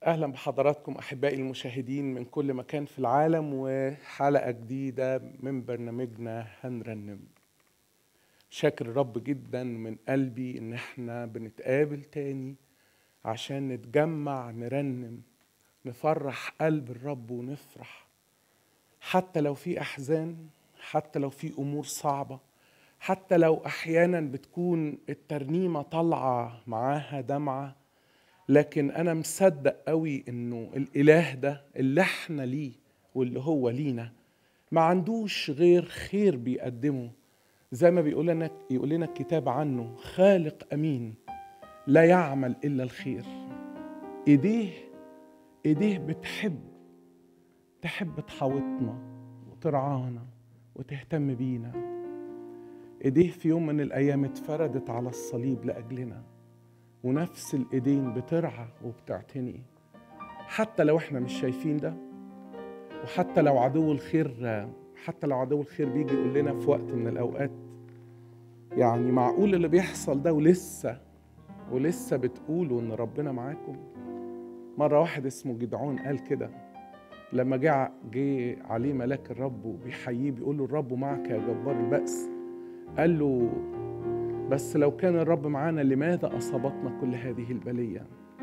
اهلا بحضراتكم احبائي المشاهدين من كل مكان في العالم وحلقه جديده من برنامجنا هنرنم شاكر الرب جدا من قلبي ان احنا بنتقابل تاني عشان نتجمع نرنم نفرح قلب الرب ونفرح حتى لو في احزان حتى لو في امور صعبه حتى لو احيانا بتكون الترنيمه طالعه معاها دمعه لكن انا مصدق قوي انه الاله ده اللي احنا ليه واللي هو لينا ما عندوش غير خير بيقدمه زي ما بيقول لنا يقول لنا الكتاب عنه خالق امين لا يعمل الا الخير ايديه ايديه بتحب تحب تحاوطنا وترعانا وتهتم بينا ايديه في يوم من الايام اتفردت على الصليب لاجلنا ونفس الايدين بترعى وبتعتني حتى لو احنا مش شايفين ده وحتى لو عدو الخير حتى لو عدو الخير بيجي يقول لنا في وقت من الاوقات يعني معقول اللي بيحصل ده ولسه ولسه بتقولوا ان ربنا معاكم مره واحد اسمه جدعون قال كده لما جه جه عليه ملاك الرب وبيحييه بيقول له الرب معك يا جبار البأس قال له بس لو كان الرب معانا لماذا أصابتنا كل هذه البلية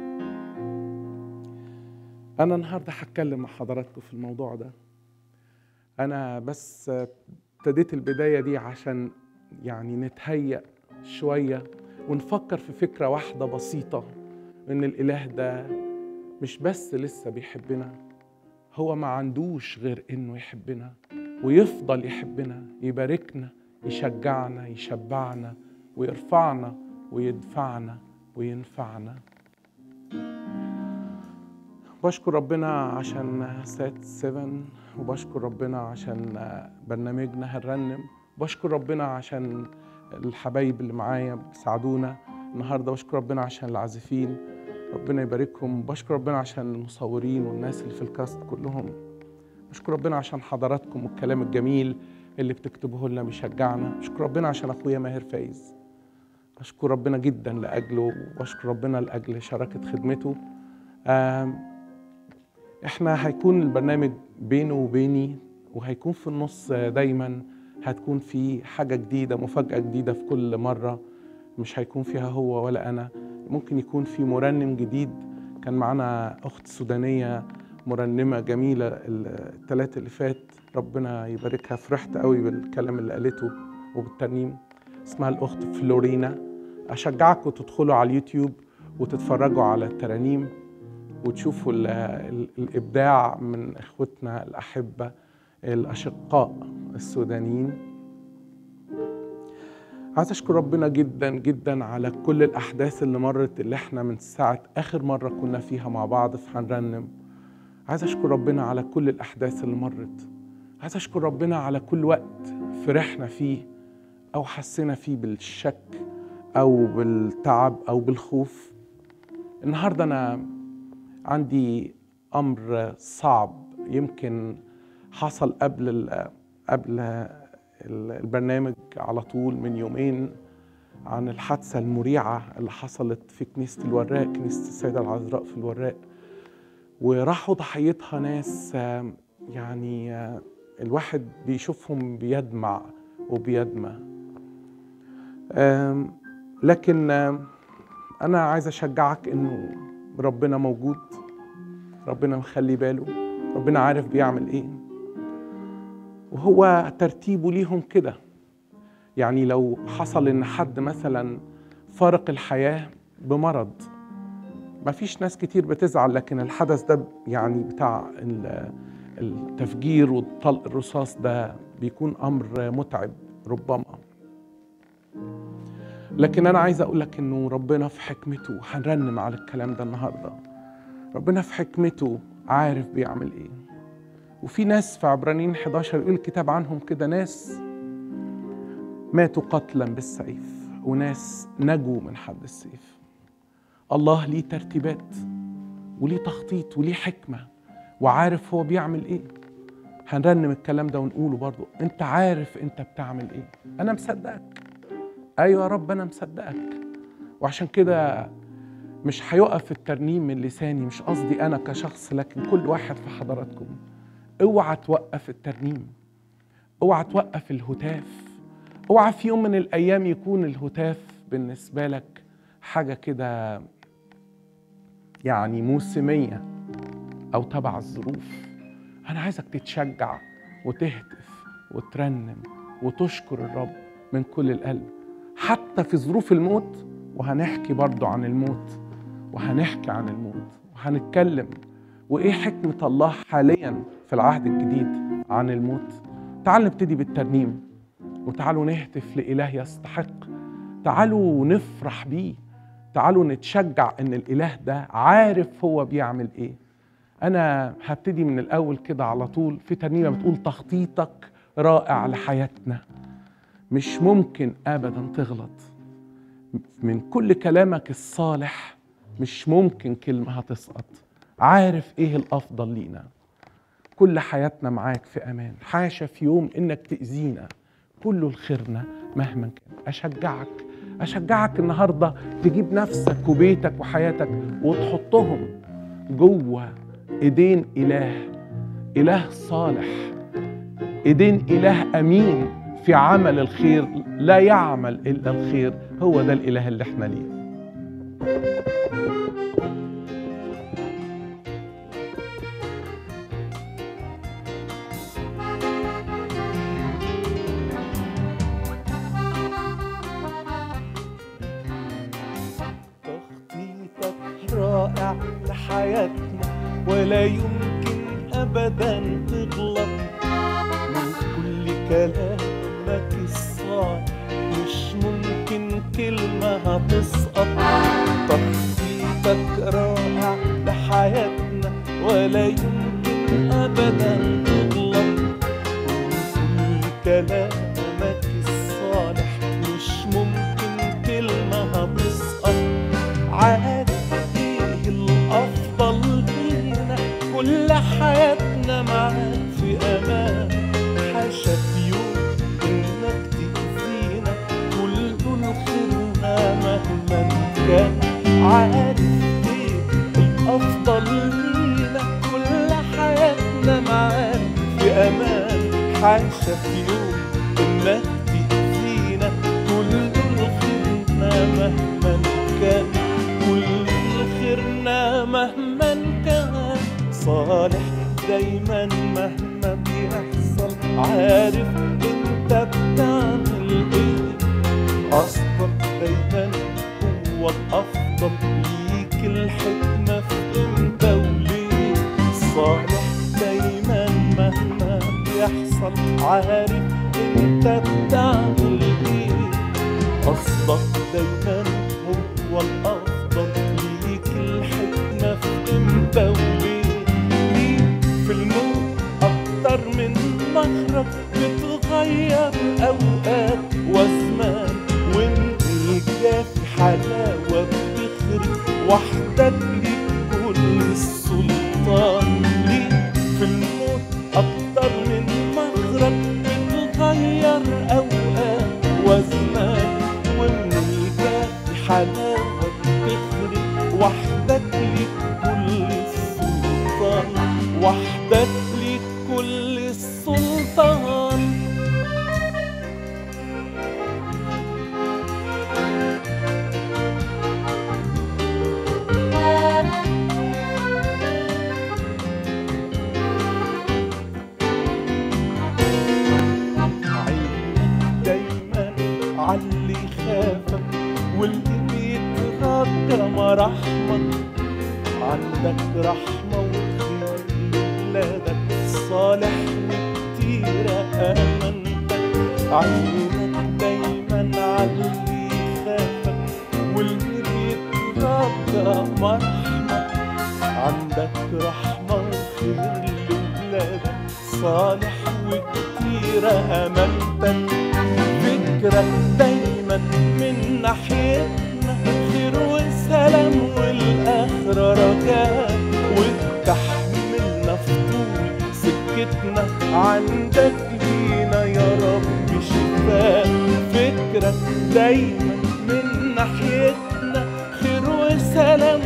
أنا النهاردة هتكلم مع حضراتكم في الموضوع ده أنا بس ابتديت البداية دي عشان يعني نتهيأ شوية ونفكر في فكرة واحدة بسيطة إن الإله ده مش بس لسه بيحبنا هو ما عندوش غير إنه يحبنا ويفضل يحبنا يباركنا يشجعنا يشبعنا ويرفعنا ويدفعنا وينفعنا بشكر ربنا عشان سات 7 وبشكر ربنا عشان برنامجنا هنرنم بشكر ربنا عشان الحبايب اللي معايا بيساعدونا النهارده بشكر ربنا عشان العازفين ربنا يباركهم بشكر ربنا عشان المصورين والناس اللي في الكاست كلهم بشكر ربنا عشان حضراتكم والكلام الجميل اللي بتكتبوه لنا بيشجعنا بشكر ربنا عشان اخويا ماهر فايز بشكر ربنا جدا لاجله وبشكر ربنا لاجل شراكه خدمته احنا هيكون البرنامج بينه وبيني وهيكون في النص دايما هتكون في حاجه جديده مفاجاه جديده في كل مره مش هيكون فيها هو ولا انا ممكن يكون في مرنم جديد كان معانا اخت سودانيه مرنمه جميله الثلاث اللي فات ربنا يباركها فرحت قوي بالكلام اللي قالته وبالترنيم اسمها الاخت فلورينا اشجعكم تدخلوا على اليوتيوب وتتفرجوا على الترانيم وتشوفوا ال ال الابداع من اخوتنا الاحبه الاشقاء السودانيين عايز اشكر ربنا جدا جدا على كل الاحداث اللي مرت اللي احنا من ساعه اخر مره كنا فيها مع بعض في هنرنم عايز اشكر ربنا على كل الاحداث اللي مرت عايز اشكر ربنا على كل وقت فرحنا فيه او حسينا فيه بالشك او بالتعب او بالخوف النهارده انا عندي امر صعب يمكن حصل قبل قبل البرنامج على طول من يومين عن الحادثه المريعه اللي حصلت في كنيسه الوراق كنيسه السيده العذراء في الوراق وراحوا ضحيتها ناس يعني الواحد بيشوفهم بيدمع وبيدمى لكن انا عايز اشجعك انه ربنا موجود ربنا مخلي باله ربنا عارف بيعمل ايه وهو ترتيبه ليهم كده يعني لو حصل ان حد مثلا فارق الحياه بمرض ما فيش ناس كتير بتزعل لكن الحدث ده يعني بتاع التفجير والطلق الرصاص ده بيكون امر متعب ربما لكن انا عايز اقول لك انه ربنا في حكمته هنرنم على الكلام ده النهارده ربنا في حكمته عارف بيعمل ايه وفي ناس في عبرانيين 11 يقول الكتاب عنهم كده ناس ماتوا قتلا بالسيف وناس نجوا من حد السيف الله ليه ترتيبات وليه تخطيط وليه حكمه وعارف هو بيعمل ايه هنرنم الكلام ده ونقوله برضو انت عارف انت بتعمل ايه انا مصدقك ايوه يا رب انا مصدقك وعشان كده مش هيقف الترنيم من لساني مش قصدي انا كشخص لكن كل واحد في حضراتكم اوعى توقف الترنيم اوعى توقف الهتاف اوعى في يوم من الايام يكون الهتاف بالنسبه لك حاجه كده يعني موسميه او تبع الظروف انا عايزك تتشجع وتهتف وترنم وتشكر الرب من كل القلب حتى في ظروف الموت وهنحكي برضو عن الموت وهنحكي عن الموت وهنتكلم وايه حكمة الله حاليا في العهد الجديد عن الموت تعالوا نبتدي بالترنيم وتعالوا نهتف لإله يستحق تعالوا نفرح بيه تعالوا نتشجع ان الاله ده عارف هو بيعمل ايه انا هبتدي من الاول كده على طول في ترنيمه بتقول تخطيطك رائع لحياتنا مش ممكن ابدا تغلط من كل كلامك الصالح مش ممكن كلمه هتسقط عارف ايه الافضل لينا كل حياتنا معاك في امان حاشا في يوم انك تاذينا كله لخيرنا مهما كان اشجعك اشجعك النهارده تجيب نفسك وبيتك وحياتك وتحطهم جوه ايدين اله اله صالح ايدين اله امين في عمل الخير لا يعمل الا الخير هو ده الاله اللي احنا ليه تخطيطك رائع لحياتنا ولا يمكن ابدا تغلط من كل كلامك الصالح مش ممكن كلمة هتسقط تخطيطك رائع لحياتنا ولا يمكن ابدا تغلط من كل كلامك الصالح مش ممكن كلمة هتسقط عارف ايه الافضل لينا كل حياتنا معاك في امان حاشا في يوم انك تأذينا كل الخيرنا مهما كان عارف ايه الافضل لينا كل حياتنا معاك في امان حاشا في يوم انك تأذينا كل الخيرنا مهما كان كل خيرنا مهما كان صالح دايما مهما بيحصل عارف انت بتعمل ايه قصدك دايما هو الافضل ليك الحكمة في امتى وليه صالح دايما مهما بيحصل عارف انت بتعمل ايه قصدك دايما هو الافضل ليك الحكمة في امتى وليه ليه في الموت اكتر من مخرج بتغير اوقات وازمان وانت في حلاوة بتخرج وحدك ليك كل السلطان ليك في الموت اكتر من مخرج بتغير اوقات وازمان ومن في حلاوة بتخرج وحدك ليك كل السلطان وحدك ليك كل السلطان عينك دايما عاللي خافك واللي بيترجى مراحمك عندك رحمة وخير لولادك صالح وكتير أمانتك عينك دايما عاللي خافك واللي بيترجى مرحمك عندك رحمة وخير لولادك صالح وكتير أمانتك فكرك دايما من ناحيتنا خير وسلام والآخرة رجاء وتحملنا في طول سكتنا عندك لينا يا رب شفاء فكرك دايما من ناحيتنا خير وسلام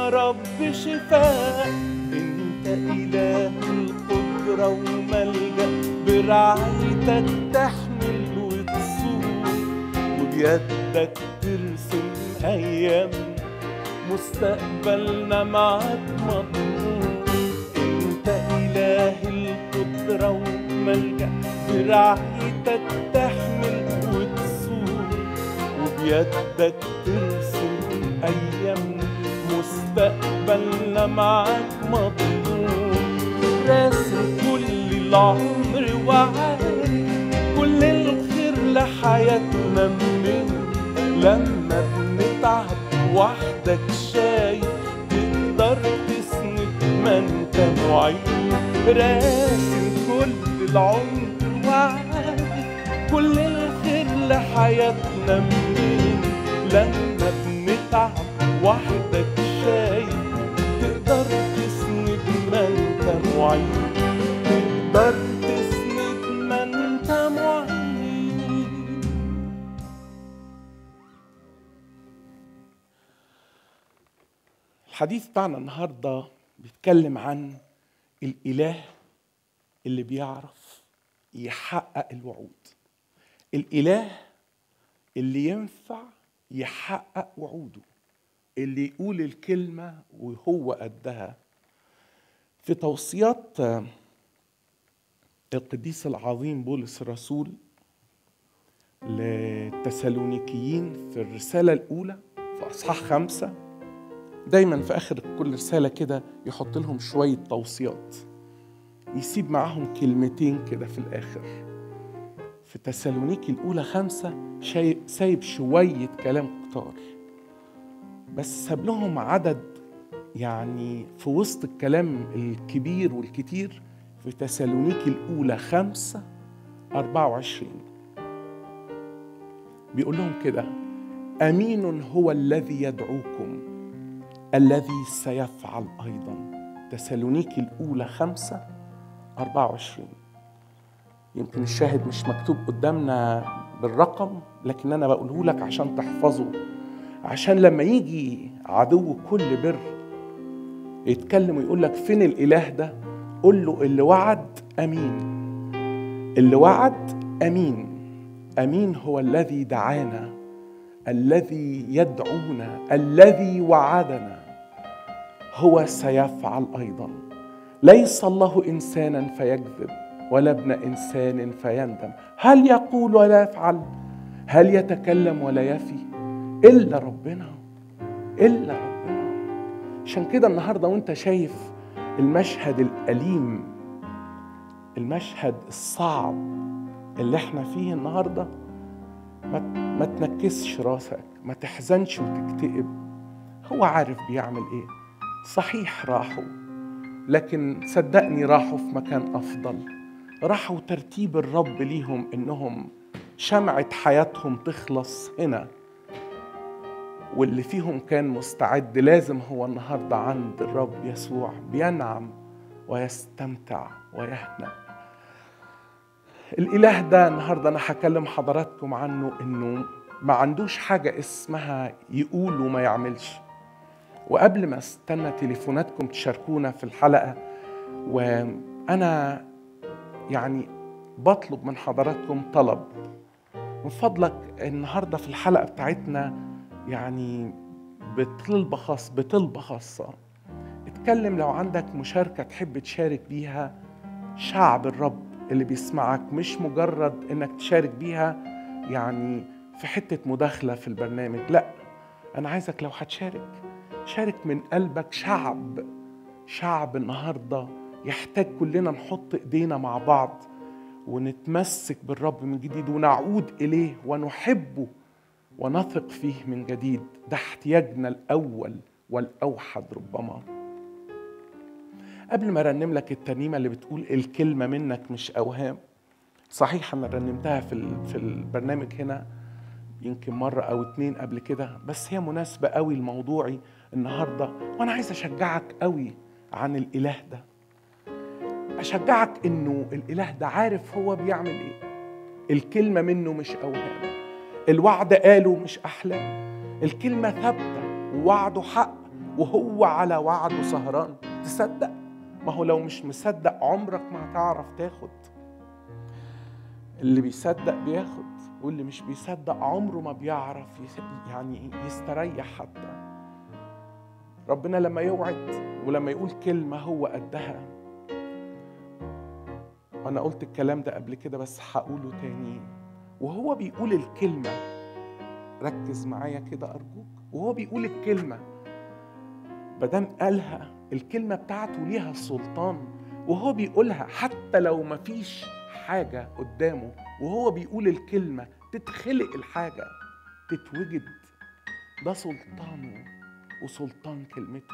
رب شفاء انت اله القدرة وملجأ برعايتك تحمل وتصور وبيدك ترسم ايام مستقبلنا معاك مضمون انت اله القدرة وملجأ برعايتك تحمل وتصور وبيدك ترسم ايام مستقبلنا معاك مضمون راسم كل العمر وعارف كل الخير لحياتنا منين لما بنتعب وحدك شايف تقدر تسند ما انت معين راسم كل العمر وعارف كل الخير لحياتنا منين لما بنتعب وحدك شايف تقدر تسند ما انت معين تقدر تسند ما انت معين الحديث بتاعنا النهارده بيتكلم عن الاله اللي بيعرف يحقق الوعود الاله اللي ينفع يحقق وعوده اللي يقول الكلمه وهو قدها في توصيات القديس العظيم بولس الرسول للتسالونيكيين في الرساله الاولى في اصحاح خمسه دايما في اخر كل رساله كده يحط لهم شويه توصيات يسيب معاهم كلمتين كده في الاخر في تسالونيكي الاولى خمسة شايب سايب شويه كلام كتار بس ساب لهم عدد يعني في وسط الكلام الكبير والكتير في تسالونيكي الاولى خمسة أربعة وعشرين بيقول لهم كده أمين هو الذي يدعوكم الذي سيفعل أيضا تسالونيكي الأولى خمسة أربعة وعشرين يمكن الشاهد مش مكتوب قدامنا بالرقم لكن أنا بقوله لك عشان تحفظه عشان لما يجي عدو كل بر يتكلم ويقول لك فين الإله ده قول له اللي وعد أمين اللي وعد أمين أمين هو الذي دعانا الذي يدعونا الذي وعدنا هو سيفعل ايضا ليس الله انسانا فيكذب ولا ابن انسان فيندم هل يقول ولا يفعل هل يتكلم ولا يفي الا ربنا الا ربنا عشان كده النهارده وانت شايف المشهد الاليم المشهد الصعب اللي احنا فيه النهارده ما ما تنكسش راسك ما تحزنش وتكتئب هو عارف بيعمل ايه صحيح راحوا لكن صدقني راحوا في مكان افضل راحوا ترتيب الرب ليهم انهم شمعة حياتهم تخلص هنا واللي فيهم كان مستعد لازم هو النهارده عند الرب يسوع بينعم ويستمتع ويهنأ الاله ده النهارده انا هكلم حضراتكم عنه انه ما عندوش حاجه اسمها يقول وما يعملش وقبل ما استنى تليفوناتكم تشاركونا في الحلقه وانا يعني بطلب من حضراتكم طلب من فضلك النهارده في الحلقه بتاعتنا يعني بطلبه خاص بطلبه خاصه اتكلم لو عندك مشاركه تحب تشارك بيها شعب الرب اللي بيسمعك مش مجرد انك تشارك بيها يعني في حته مداخله في البرنامج لا انا عايزك لو هتشارك شارك من قلبك شعب شعب النهارده يحتاج كلنا نحط ايدينا مع بعض ونتمسك بالرب من جديد ونعود اليه ونحبه ونثق فيه من جديد ده احتياجنا الاول والاوحد ربما قبل ما ارنم لك الترنيمه اللي بتقول الكلمه منك مش اوهام صحيح انا رنمتها في في البرنامج هنا يمكن مره او اتنين قبل كده بس هي مناسبه قوي لموضوعي النهارده وانا عايز اشجعك قوي عن الاله ده اشجعك انه الاله ده عارف هو بيعمل ايه الكلمه منه مش اوهام الوعد قاله مش احلام الكلمه ثابته ووعده حق وهو على وعده سهران تصدق ما هو لو مش مصدق عمرك ما هتعرف تاخد اللي بيصدق بياخد واللي مش بيصدق عمره ما بيعرف يعني يستريح حتى ربنا لما يوعد ولما يقول كلمة هو قدها أنا قلت الكلام ده قبل كده بس هقوله تاني وهو بيقول الكلمة ركز معايا كده أرجوك وهو بيقول الكلمة مادام قالها الكلمة بتاعته ليها سلطان وهو بيقولها حتى لو مفيش حاجة قدامه وهو بيقول الكلمة تتخلق الحاجة تتوجد ده سلطانه وسلطان كلمته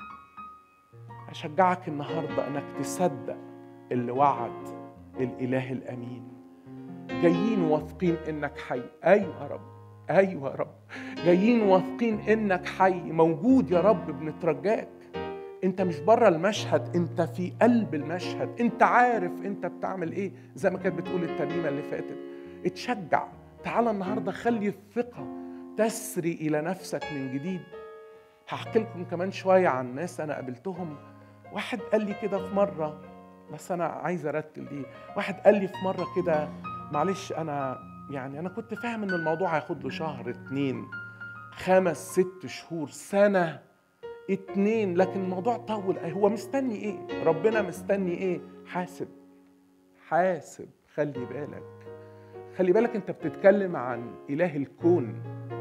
أشجعك النهاردة أنك تصدق اللي وعد الإله الأمين جايين واثقين إنك حي أيوة يا رب أيوة يا رب جايين واثقين إنك حي موجود يا رب بنترجاك انت مش بره المشهد انت في قلب المشهد انت عارف انت بتعمل ايه زي ما كانت بتقول الترنيمه اللي فاتت اتشجع تعال النهارده خلي الثقه تسري الى نفسك من جديد هحكي لكم كمان شويه عن ناس انا قابلتهم واحد قال لي كده في مره بس انا عايز ارتل دي واحد قال لي في مره كده معلش انا يعني انا كنت فاهم ان الموضوع هياخد له شهر اتنين خمس ست شهور سنه اتنين لكن الموضوع طول هو مستني ايه ربنا مستني ايه حاسب حاسب خلي بالك خلي بالك انت بتتكلم عن اله الكون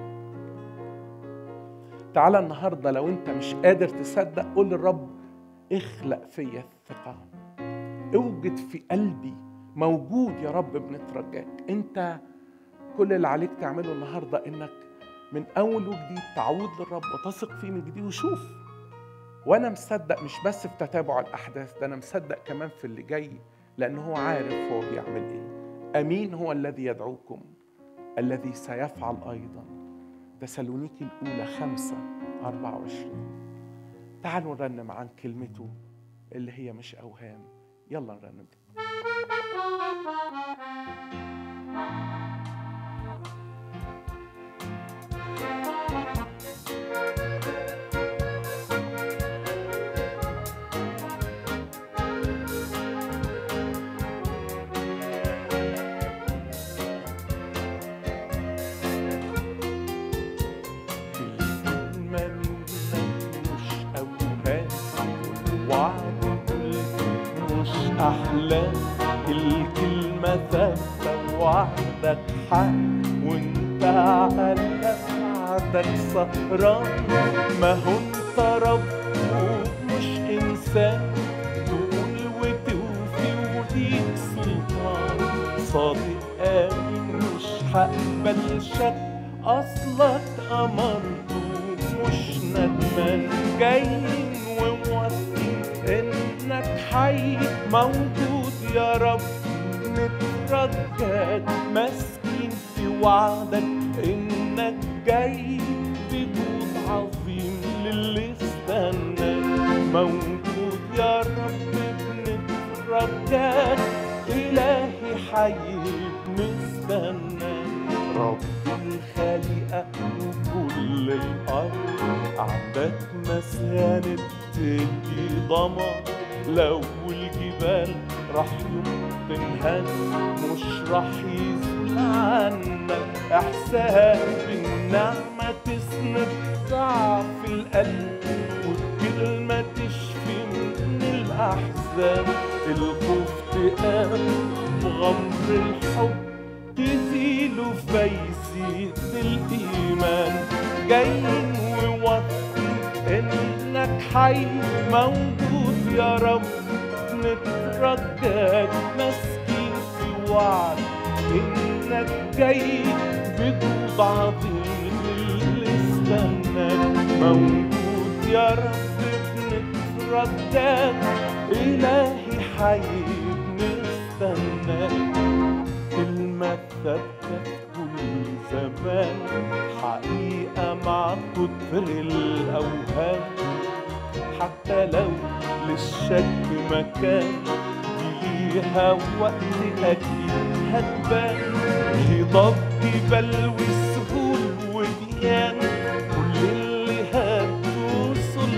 تعالى النهارده لو انت مش قادر تصدق قول للرب اخلق فيا الثقه اوجد في قلبي موجود يا رب بنترجاك انت كل اللي عليك تعمله النهارده انك من اول وجديد تعود للرب وتثق فيه من جديد وشوف وانا مصدق مش بس في تتابع الاحداث ده انا مصدق كمان في اللي جاي لان هو عارف هو بيعمل ايه امين هو الذي يدعوكم الذي سيفعل ايضا تسالونيكي الاولى خمسة أربعة وعشرين تعالوا نرنم عن كلمته اللي هي مش أوهام يلا نرنم الكلمة منك مش أوهام والوعد قلته مش أحلام الكلمة ثابتة وعدك حق وانت على وعدك سهران ما هو انت رب ومش إنسان تقول وتوفي وليك سلطان صادق آمين مش هقبل شك أصلك أمرته مش ندمان جايين وموافقين إنك حي موجود يا رب نترجاك ماسكين في وعدك إنك جاي بجود عظيم للي استناك موجود يا رب بنترجاك إلهي حي مستناك رب الخليقة وكل الأرض عندك مساند تدي ضمان لو الجبال راح يوم تنهد مش راح يزول عنك إحساس بالنعمة تسند ضعف القلب والكلمة تشفي من الأحزان الخوف تقام غمر الحب تزيله فيزيد الإيمان جايين ووفي إنك حي موجود يا رب نترجاك ماسكين في وعد إنك جاي بجود عظيم اللي استناك موجود يا رب بنترجاك إلهي حي بنستناك كلمة ثابتة في كل زمان حقيقة مع كتر الأوهام حتى لو للشك مكان ليها وقت أكيد هتبان هضاب جبال وسهول وديان كل اللي هتوصل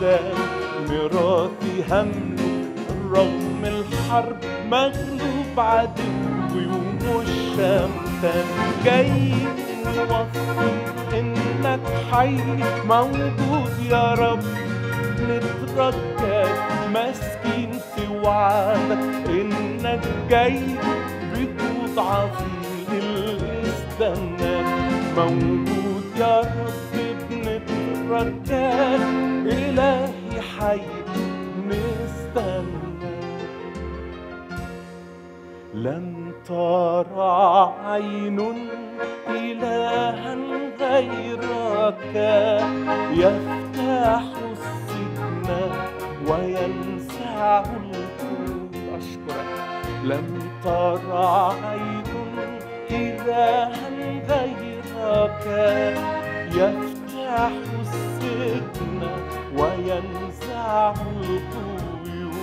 قدام ميراثي هملك رغم الحرب مغلوب عدوي ومش شمتان جاي موصي انك حي موجود يا رب نترجاك مسكين في وعدك انك جاي بجود عظيم الاستناك موجود يا رب بنترجاك الهي حي نستناك لم ترى عين إلها غيرك يفتح السجن وينزع القيود أشكرك لم ترى عين إلها غيرك يفتح السجن وينزع القيود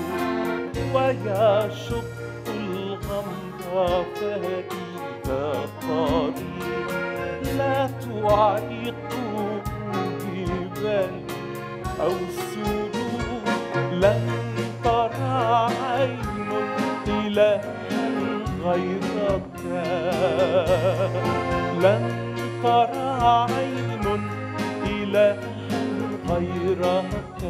ويشق الغمر فإذا طريق لا تعيقه جبال أو سرور لن ترى عين إلها غيرك لن ترى عين إلها غيرك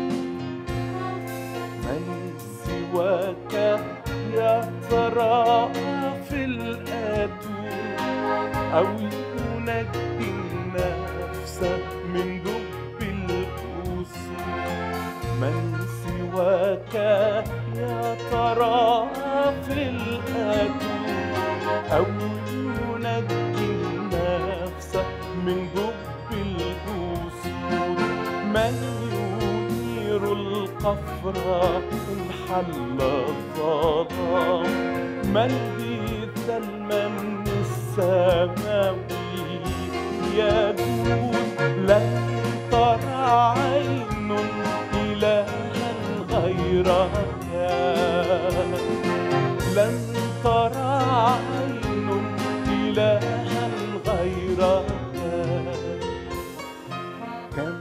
من سواك يا ترى في الآتون أو ينجي النفس من دب الأسود من سواك يا ترى في الآتون أو ينجي النفس من دب الأسود من ينير القفر إن حل الظلام من بذا المن السماوي يجود لن ترى عين إلها غيرك لن ترى عين إلها غيرك كم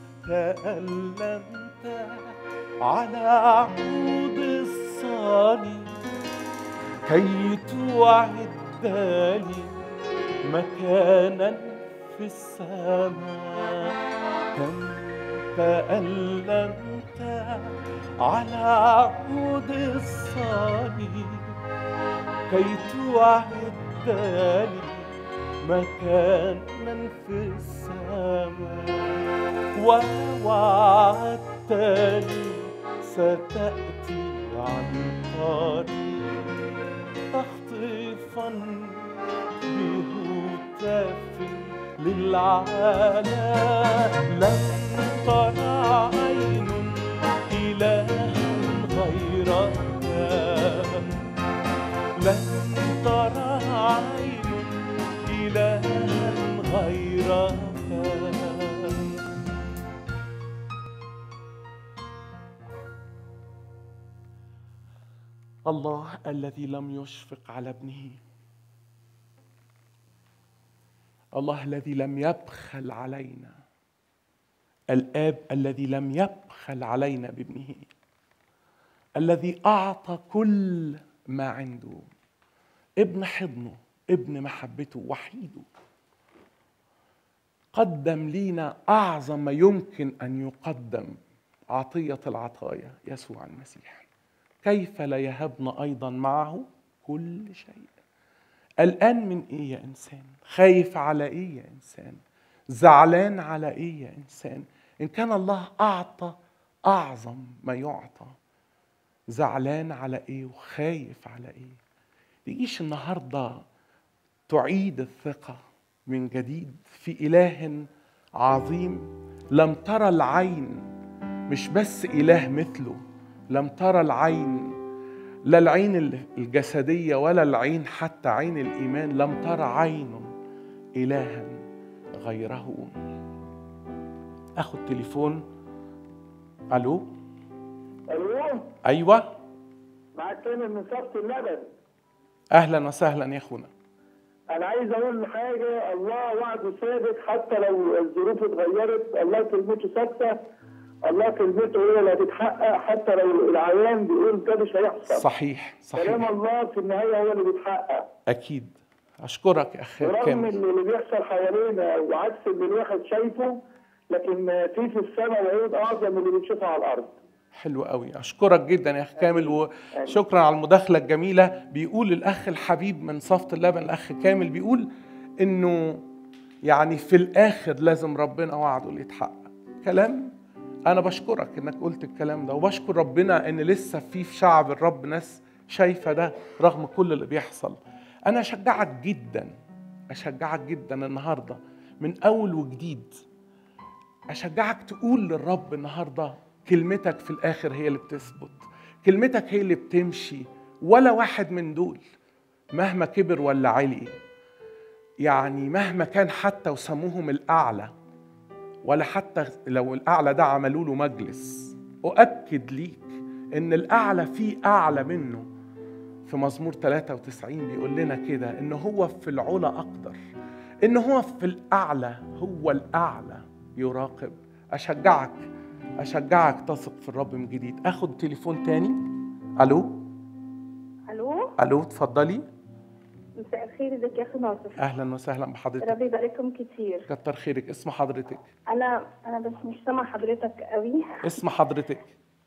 تألمت على عود الصليب كي توعد لي مكانا في السماء كم تألمت على عود الصليب كي توعد لي مكانا في السماء ووعدتني ستأتي عن قريب تخطفا بهتاف للعالم لن ترى عين إلها غيرك لن ترى عين إلها غيرك الله الذي لم يشفق على ابنه الله الذي لم يبخل علينا الاب الذي لم يبخل علينا بابنه الذي اعطى كل ما عنده ابن حضنه ابن محبته وحيده قدم لينا اعظم ما يمكن ان يقدم عطيه العطايا يسوع المسيح كيف لا يهبنا ايضا معه كل شيء الان من ايه يا انسان خايف على ايه يا انسان زعلان على ايه يا انسان ان كان الله اعطى اعظم ما يعطى زعلان على ايه وخايف على ايه تجيش النهارده تعيد الثقه من جديد في اله عظيم لم ترى العين مش بس اله مثله لم ترى العين لا العين الجسديه ولا العين حتى عين الايمان لم ترى عين الها غيره اخد تليفون الو الو ايوه معاك تاني من صفت اللبن اهلا وسهلا يا اخونا انا عايز اقول حاجه الله وعده ثابت حتى لو الظروف اتغيرت الله كلمته ثابته الله كلمته هي اللي هتتحقق حتى لو العيان بيقول ده مش هيحصل صحيح كلام صحيح الله في النهايه هو اللي بيتحقق اكيد اشكرك يا اخ برغم كامل اللي اللي بيحصل حوالينا وعكس اللي الواحد شايفه لكن في في السماء وعود اعظم من اللي بنشوفه على الارض حلو قوي اشكرك جدا يا اخ كامل وشكرا على المداخله الجميله بيقول الاخ الحبيب من صفت اللبن الاخ كامل بيقول انه يعني في الاخر لازم ربنا وعده اللي يتحقق كلام انا بشكرك انك قلت الكلام ده وبشكر ربنا ان لسه في في شعب الرب ناس شايفه ده رغم كل اللي بيحصل انا اشجعك جدا اشجعك جدا النهارده من اول وجديد اشجعك تقول للرب النهارده كلمتك في الاخر هي اللي بتثبت كلمتك هي اللي بتمشي ولا واحد من دول مهما كبر ولا علي يعني مهما كان حتى وسموهم الاعلى ولا حتى لو الاعلى ده عملوا له مجلس اؤكد ليك ان الاعلى فيه اعلى منه في مزمور 93 بيقول لنا كده ان هو في العلا اقدر ان هو في الاعلى هو الاعلى يراقب اشجعك اشجعك تثق في الرب من جديد اخد تليفون تاني الو الو الو اتفضلي مساء الخير ازيك يا اخي ناصر اهلا وسهلا بحضرتك ربي يبارككم كتير كتر خيرك اسم حضرتك انا انا بس مش سامع حضرتك قوي اسم حضرتك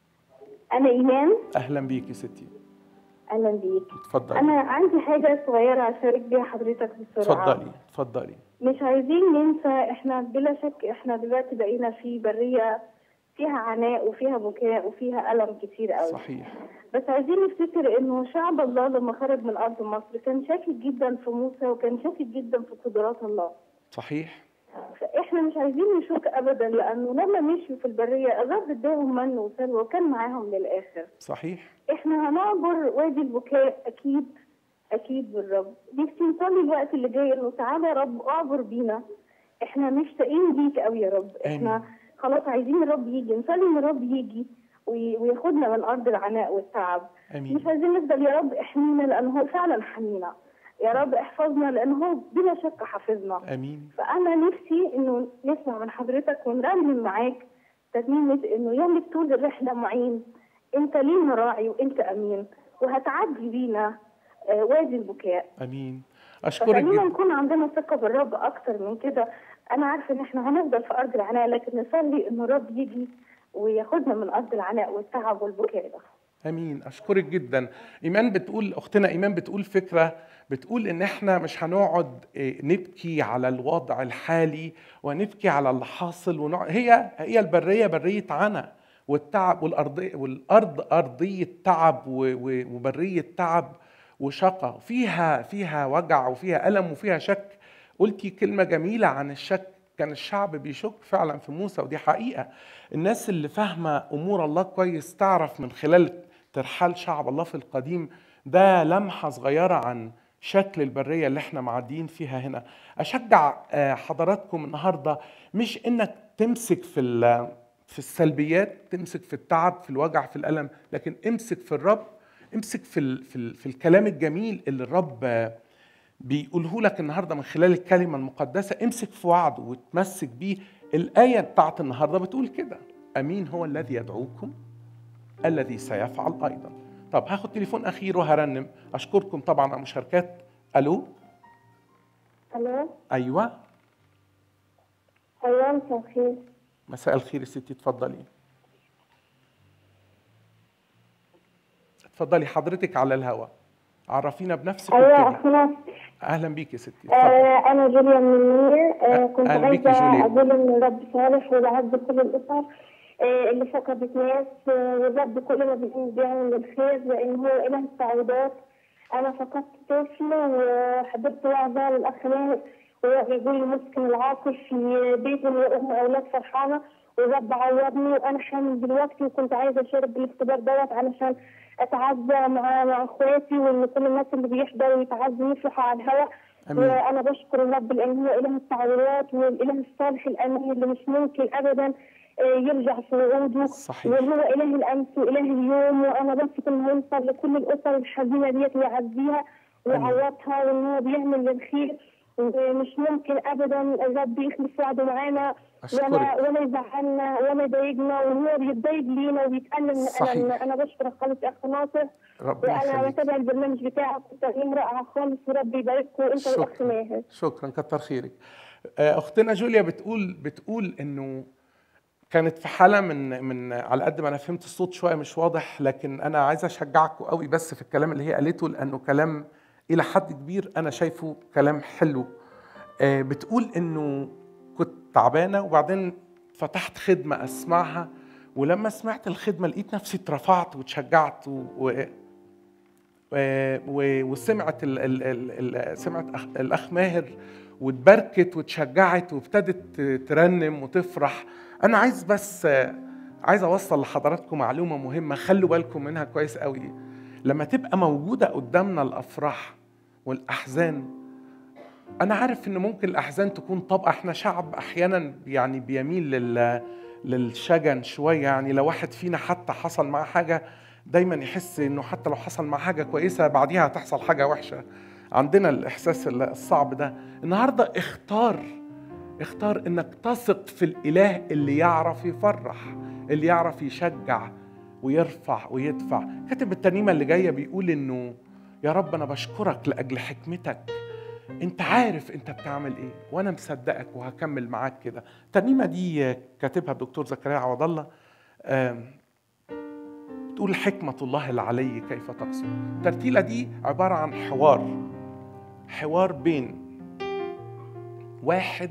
انا ايمان اهلا بيك يا ستي اهلا بيك اتفضلي انا عندي حاجه صغيره اشارك بيها حضرتك بسرعه اتفضلي اتفضلي مش عايزين ننسى احنا بلا شك احنا دلوقتي بقينا في بريه فيها عناء وفيها بكاء وفيها الم كتير قوي صحيح بس عايزين نفتكر انه شعب الله لما خرج من ارض مصر كان شاكك جدا في موسى وكان شاكك جدا في قدرات الله صحيح فاحنا مش عايزين نشك ابدا لانه لما مشوا في البريه الرب اداهم من وسلوى وكان معاهم للاخر صحيح احنا هنعبر وادي البكاء اكيد اكيد بالرب نفسي نصلي الوقت اللي جاي انه تعالى يا رب اعبر بينا احنا مشتاقين ليك قوي يا رب احنا آمين. خلاص عايزين الرب يجي نصلي ان الرب يجي وي- وياخدنا من ارض العناء والتعب مش امين عايزين نفضل يا رب احمينا لانه هو فعلا حمينا يا رب احفظنا لانه هو بلا شك حافظنا امين فانا نفسي انه نسمع من حضرتك ونرنم معاك ترنيمه انه يومك طول الرحله معين انت لينا راعي وانت امين وهتعدي بينا آه، وادي البكاء امين اشكرك فخلينا جدا نكون عندنا ثقه بالرب اكتر من كده انا عارفه ان احنا هنفضل في ارض العناء لكن نصلي انه الرب يجي وياخدنا من ارض العناء والتعب والبكاء ده امين اشكرك جدا ايمان بتقول اختنا ايمان بتقول فكره بتقول ان احنا مش هنقعد إيه، نبكي على الوضع الحالي ونبكي على اللي حاصل ونقعد هي هي البريه بريه عنا والتعب والارض والارض ارضيه تعب و- و- وبريه تعب وشقى فيها فيها وجع وفيها الم وفيها شك قلتي كلمه جميله عن الشك كان الشعب بيشك فعلا في موسى ودي حقيقه الناس اللي فاهمه امور الله كويس تعرف من خلال ترحال شعب الله في القديم ده لمحه صغيره عن شكل البريه اللي احنا معديين فيها هنا اشجع آه، حضراتكم النهارده مش انك تمسك في ال- في السلبيات تمسك في التعب في الوجع في الالم لكن امسك في الرب امسك في ال في, ال في الكلام الجميل اللي الرب آه، بيقوله لك النهارده من خلال الكلمه المقدسه امسك في وعده وتمسك بيه الايه بتاعت النهارده بتقول كده امين هو الذي يدعوكم الذي سيفعل ايضا طب هاخد تليفون اخير وهرنم اشكركم طبعا على المشاركات الو الو ايوه ايوه مساء الخير مساء الخير يا ستي اتفضلي اتفضلي حضرتك على الهوا عرفينا بنفسك ايوه وابتدي اخي ناصر اهلا بيك يا ستي اتفضلي آه، أنا جوليا من المنير آه، كنت أهلا بيك يا عايزة جوليا. أقول إن الرب صالح وبعد كل الأسر آه، اللي فقدت ناس آه، والرب كل ما بيقوم بيعمل الخير لأن هو إله التعويضات أنا فقدت طفل وحضرت وعظة للأخ ماهر وهو بيقول لي مسكن العاطف في بيت وأم أولاد فرحانة والرب عوضني وأنا حامل دلوقتي وكنت عايزة أشارك بالاختبار دوت علشان أتعزى مع مع إخواتي وإن كل الناس اللي بيحضروا يتعزوا يفرحوا على الهواء امين وانا بشكر الرب لان هو اله التعويضات والاله الصالح الامين اللي مش ممكن ابدا آه، يرجع في وعوده صحيح وهو اله الامس واله اليوم وانا بثق انه هيوصل لكل الاسر الحزينه ديت ويعزيها ويعوضها وان هو بيعمل الخير ومش ممكن ابدا الرب يخلف وعده معانا اشكرك ولا ولا يزعلنا ولا يضايقنا وهو بيتضايق لينا وبيتألم صحيح. انا انا بشكرك خالص يا اخ ناصر ربنا وانا يخليك بتابع البرنامج بتاعك وتقييم رائع خالص وربي يبارككم انت والاخ شكرا ماهر شكرا كتر خيرك آه، اختنا جوليا بتقول بتقول انه كانت في حاله من من على قد ما انا فهمت الصوت شويه مش واضح لكن انا عايز اشجعكم قوي بس في الكلام اللي هي قالته لانه كلام الى حد كبير انا شايفه كلام حلو آه، بتقول انه كنت تعبانه وبعدين فتحت خدمه اسمعها ولما سمعت الخدمه لقيت نفسي اترفعت واتشجعت و... و... و- و- وسمعت ال ال ال ال سمعت أخ- الاخ ماهر واتبركت واتشجعت وابتدت ترنم وتفرح انا عايز بس آه، عايز اوصل لحضراتكم معلومه مهمه خلوا بالكم منها كويس قوي لما تبقى موجوده قدامنا الافراح والاحزان انا عارف ان ممكن الاحزان تكون طبقه احنا شعب احيانا يعني بيميل لل للشجن شويه يعني لو واحد فينا حتى حصل معاه حاجه دايما يحس انه حتى لو حصل معاه حاجه كويسه بعديها هتحصل حاجه وحشه عندنا الاحساس الصعب ده النهارده اختار اختار انك تثق في الاله اللي يعرف يفرح اللي يعرف يشجع ويرفع ويدفع كاتب الترنيمه اللي جايه بيقول انه يا رب انا بشكرك لاجل حكمتك انت عارف انت بتعمل ايه وانا مصدقك وهكمل معاك كده الترنيمه دي كاتبها الدكتور زكريا عوض الله آم، بتقول حكمة الله العلي كيف تقصد الترتيلة دي عبارة عن حوار حوار بين واحد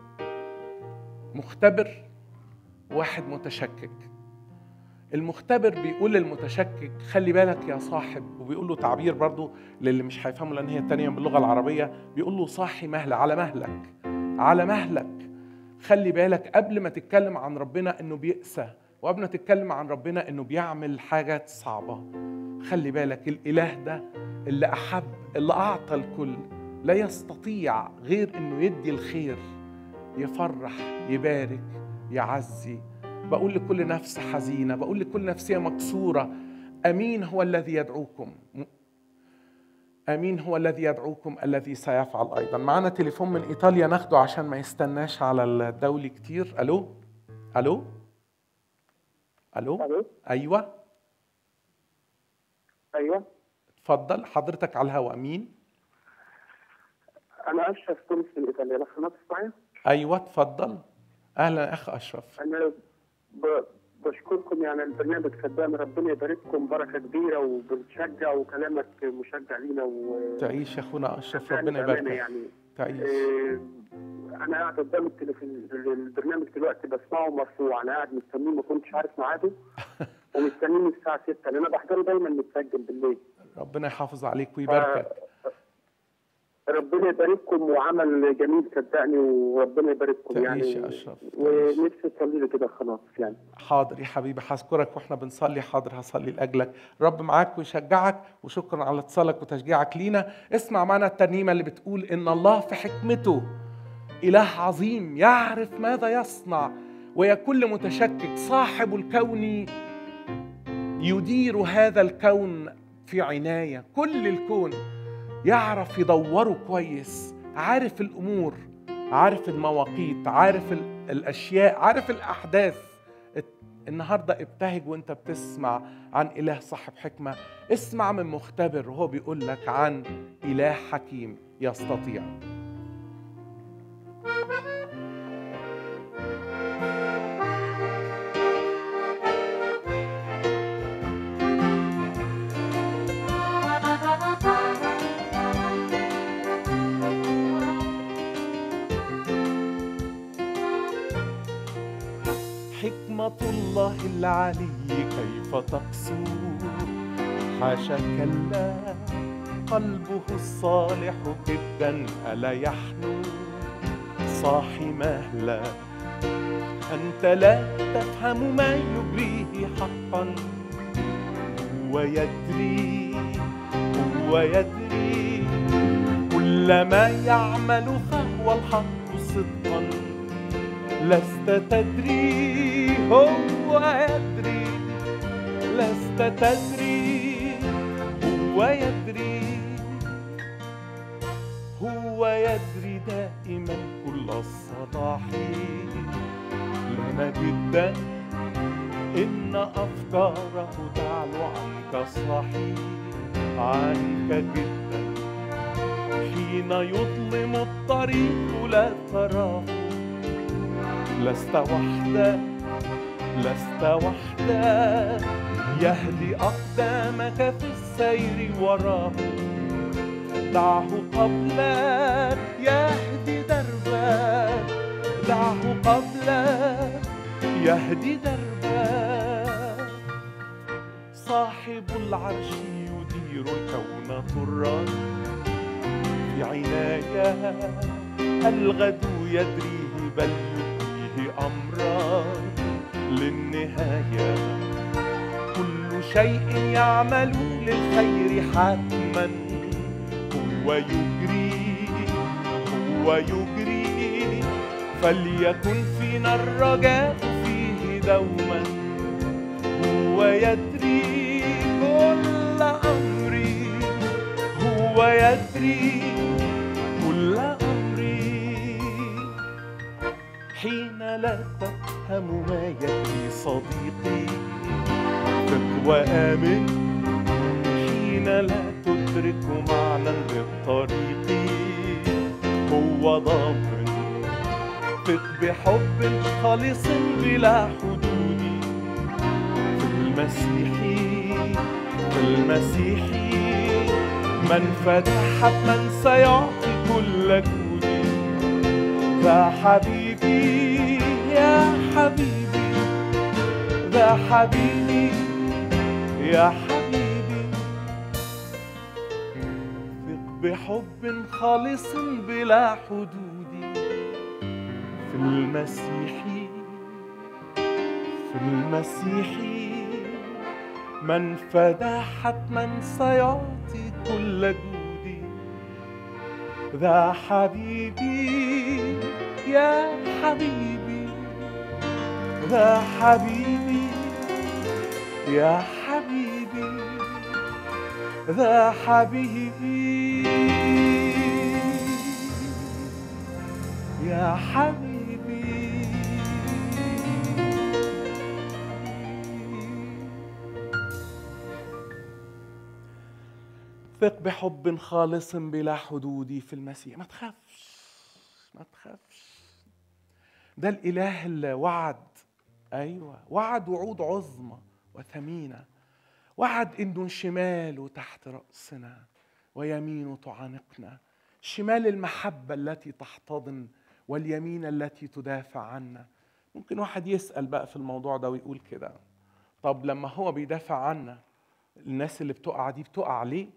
مختبر وواحد متشكك المختبر بيقول للمتشكك خلي بالك يا صاحب وبيقول له تعبير برضو للي مش هيفهمه لان هي التانية باللغة العربية بيقول له صاحي مهل على مهلك على مهلك خلي بالك قبل ما تتكلم عن ربنا انه بيقسى وقبل ما تتكلم عن ربنا انه بيعمل حاجات صعبة خلي بالك الاله ده اللي احب اللي اعطى الكل لا يستطيع غير انه يدي الخير يفرح يبارك يعزي بقول لكل نفس حزينة بقول لكل نفسية مكسورة أمين هو الذي يدعوكم أمين هو الذي يدعوكم الذي سيفعل أيضا معنا تليفون من إيطاليا ناخده عشان ما يستناش على الدولي كتير ألو ألو ألو الو أيوة ايوه اتفضل حضرتك على الهواء مين انا اشرف تونس من ايطاليا الاخ ناصر معايا أيوة اتفضل أهلا أخ أشرف انا ب... بشكركم يعني البرنامج خدام ربنا يبارككم بركه كبيره وبنشجع وكلامك مشجع لينا و تعيش يا أخونا أشرف يعني ربنا بأمانة يبارك يعني تعيش آه، انا قاعد قدام التلفزيون البرنامج دلوقتي بسمعه مرفوع انا قاعد مستنيه ما كنتش عارف ميعاده ومستنيني الساعه 6 لان انا بحضره دايما متسجل بالليل ربنا يحافظ عليك ويباركك ربنا يبارككم وعمل جميل صدقني وربنا يبارككم تعيش يعني يا أشرف، تعيش. ونفسي تصلي لي كده خلاص يعني حاضر يا حبيبي هذكرك واحنا بنصلي حاضر هصلي لاجلك رب معاك ويشجعك وشكرا على اتصالك وتشجيعك لينا اسمع معنا الترنيمه اللي بتقول ان الله في حكمته اله عظيم يعرف ماذا يصنع ويا كل متشكك صاحب الكون يدير هذا الكون في عنايه كل الكون يعرف يدوره كويس عارف الامور عارف المواقيت عارف ال- الاشياء عارف الاحداث ات- النهارده ابتهج وانت بتسمع عن اله صاحب حكمه اسمع من مختبر وهو بيقول لك عن اله حكيم يستطيع حكمة الله العلي كيف تقسو حاشا كلا قلبه الصالح جدا ألا يحنو صاحي مهلا أنت لا تفهم ما يجريه حقا هو يدري هو يدري كل ما يعمل فهو الحق صدقا لست تدري هو يدري لست تدري هو يدري هو يدري دائما كل الصلاح تعبانة جدا إن أفكاره تعلو عنك صحيح عنك جدا حين يظلم الطريق لا تراه لست وحدك لست وحدك يهدي أقدامك في السير وراه دعه قبلك يهدي دربك دعه قبلك يهدي دربك صاحب العرش يدير الكون طرا في عناية الغد يدريه بل يدريه أمرا للنهاية كل شيء يعمل للخير حتما هو يجري هو يجري فليكن فينا الرجاء فيه دوما هو يدري كل أمري هو يدري كل أمري حين لا تفهم ما يدري صديقي ثق وآمن حين لا تدرك معنى للطريق هو ضامن ثق بحب خالص بلا حدود في المسيح في المسيح من فتح من سيعطي كل جودي ذا حبيبي يا حبيبي ذا حبيبي يا حبيبي ثق بحب خالص بلا حدود في المسيح في المسيح من فدى حتما سيعطي كل جودي ذا حبيبي يا حبيبي ذا حبيبي يا حبيبي ذا حبيبي يا حبيبي ثق بحب خالص بلا حدود في المسيح ما تخافش ما تخافش ده الاله اللي وعد ايوه وعد وعود عظمى وثمينه وعد انه شماله تحت راسنا ويمينه تعانقنا شمال المحبه التي تحتضن واليمين التي تدافع عنا ممكن واحد يسال بقى في الموضوع ده ويقول كده طب لما هو بيدافع عنا الناس اللي بتقع دي بتقع ليه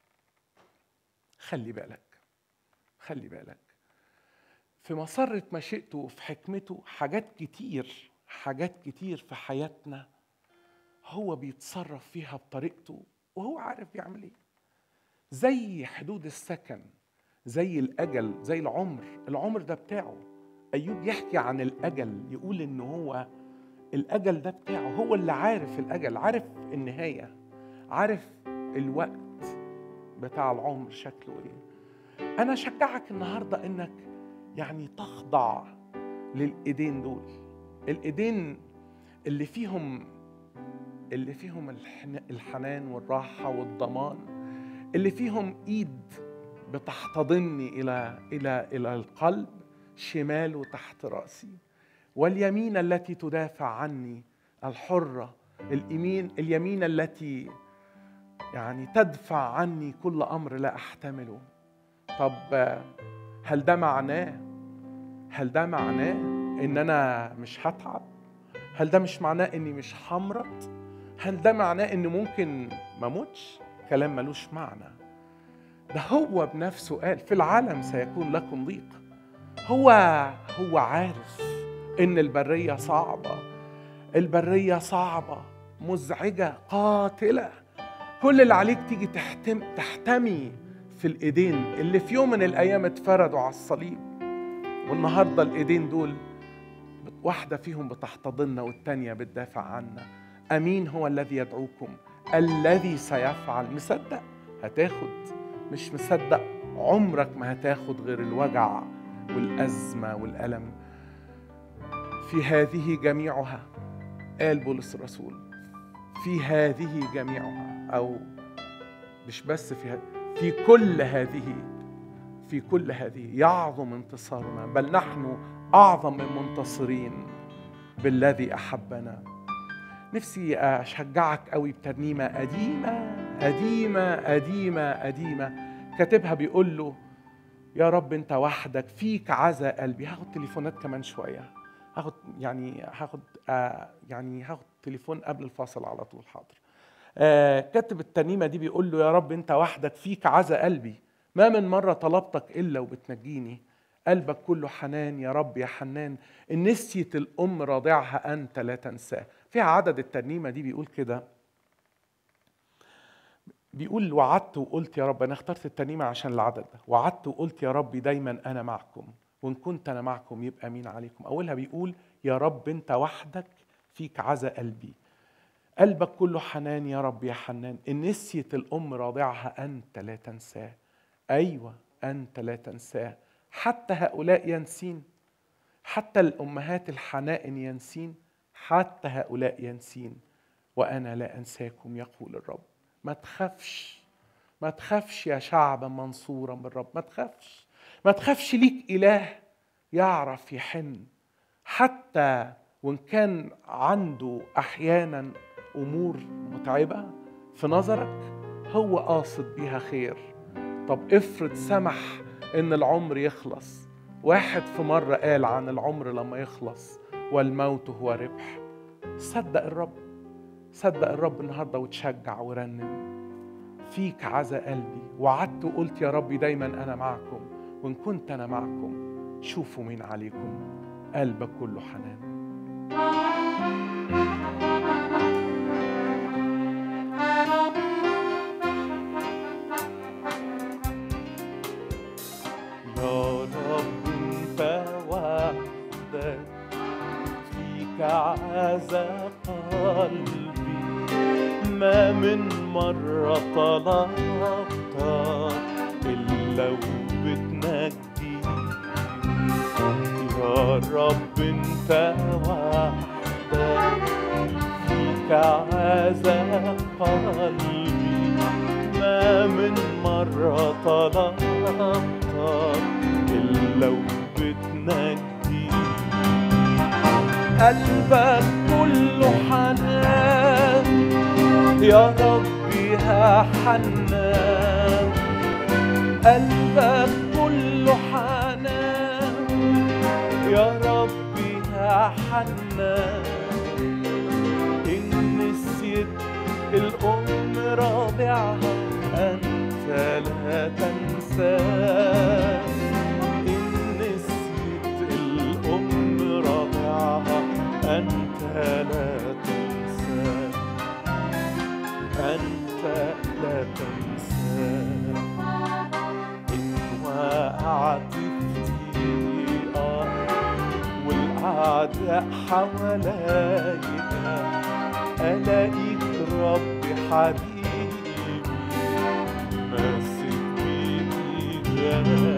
خلي بالك خلي بالك في مسرة مشيئته وفي حكمته حاجات كتير حاجات كتير في حياتنا هو بيتصرف فيها بطريقته وهو عارف يعمل ايه زي حدود السكن زي الاجل زي العمر العمر ده بتاعه ايوب يحكي عن الاجل يقول ان هو الاجل ده بتاعه هو اللي عارف الاجل عارف النهايه عارف الوقت بتاع العمر شكله ايه انا اشجعك النهارده انك يعني تخضع للايدين دول الايدين اللي فيهم اللي فيهم الحن- الحنان والراحه والضمان اللي فيهم ايد بتحتضني الى الى الى القلب شماله تحت راسي واليمين التي تدافع عني الحره اليمين اليمين التي يعني تدفع عني كل امر لا احتمله طب آه، هل ده معناه هل ده معناه ان انا مش هتعب هل ده مش معناه اني مش همرض هل ده معناه ان ممكن ما اموتش كلام ملوش معنى ده هو بنفسه قال في العالم سيكون لكم ضيق هو هو عارف ان البريه صعبه البريه صعبه مزعجه قاتله كل اللي عليك تيجي تحتم تحتمي في الايدين اللي في يوم من الايام اتفردوا على الصليب والنهارده الايدين دول واحده فيهم بتحتضننا والتانيه بتدافع عنا امين هو الذي يدعوكم الذي سيفعل مصدق هتاخد مش مصدق عمرك ما هتاخد غير الوجع والازمه والالم في هذه جميعها قال بولس الرسول في هذه جميعها او مش بس في ه- في كل هذه في كل هذه يعظم انتصارنا بل نحن اعظم من منتصرين بالذي احبنا نفسي اشجعك قوي بترنيمه قديمه قديمه قديمه قديمه كاتبها بيقول له يا رب انت وحدك فيك عزا قلبي هاخد تليفونات كمان شويه هاخد يعني هاخد آه يعني هاخد تليفون قبل الفاصل على طول حاضر آه كاتب الترنيمه دي بيقول له يا رب انت وحدك فيك عزا قلبي ما من مره طلبتك الا وبتنجيني قلبك كله حنان يا رب يا حنان ان نسيت الام راضعها انت لا تنساه فيها عدد الترنيمه دي بيقول كده بيقول وعدت وقلت يا رب انا اخترت الترنيمه عشان العدد ده وعدت وقلت يا رب دايما انا معكم وان كنت انا معكم يبقى مين عليكم اولها بيقول يا رب انت وحدك فيك عزا قلبي قلبك كله حنان يا رب يا حنان ان نسيت الام راضعها انت لا تنساه ايوه انت لا تنساه حتى هؤلاء ينسين حتى الامهات الحنائن ينسين حتى هؤلاء ينسين وانا لا انساكم يقول الرب ما تخافش ما تخافش يا شعب منصورا بالرب ما تخافش ما تخافش ليك اله يعرف يحن حتى وان كان عنده احيانا امور متعبه في نظرك هو قاصد بيها خير طب افرض سمح ان العمر يخلص واحد في مره قال عن العمر لما يخلص والموت هو ربح صدق الرب صدق الرب النهارده وتشجع ورنم فيك عزا قلبي وعدت وقلت يا ربي دايما انا معكم وان كنت انا معكم شوفوا مين عليكم قلبك كله حنان يا رب انت وحدك فيك عزا قلبي ما من مرة طلبتك إلا وبتنجي يا رب انت وحدك فيك عزا قلبي ما من مرة طلبتك إلا وبتنجي قلبك كله حنان يا ربي يا حنان قلبك كله حنان يا ربي يا حنان إن نسيت الأم راضعها أنت لا تنساه إن نسيت الأم راضعها أنت لا تنساه أنت لا تنساه إن وقعت في ضيقة والأعداء حواليا ألاقيك ربي حبيبي ماسك بإيديا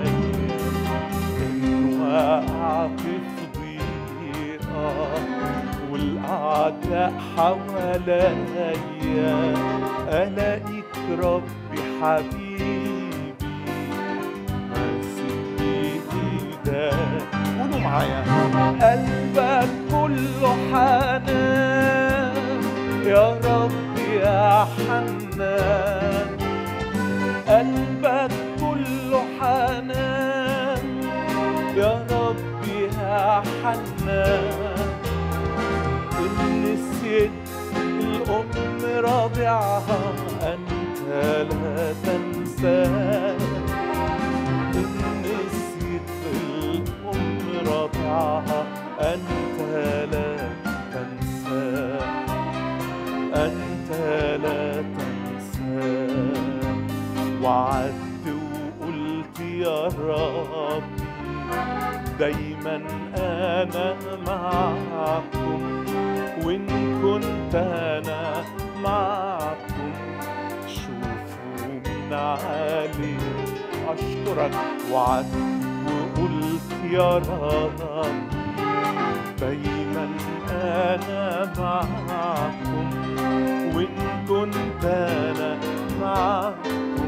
إن وقعت في ضيقة والأعداء حواليا ألاقيك ربي حبيبي ماسك بإيديا قولوا معايا قلبك كله حنان يا ربي يا حنان قلبك كله حنان يا ربي يا حنان إن نسيت الأم راضعها أنت لا تنساه إن نسيت الأم راضعها أنت لا تنساه أنت لا تنساه وعدت وقلت يا ربي دايما أنا معكم وإن كنت أنا معكم شوفوا من علي أشكرك وعدت وقلت يا رب دايما انا معكم وان كنت انا معكم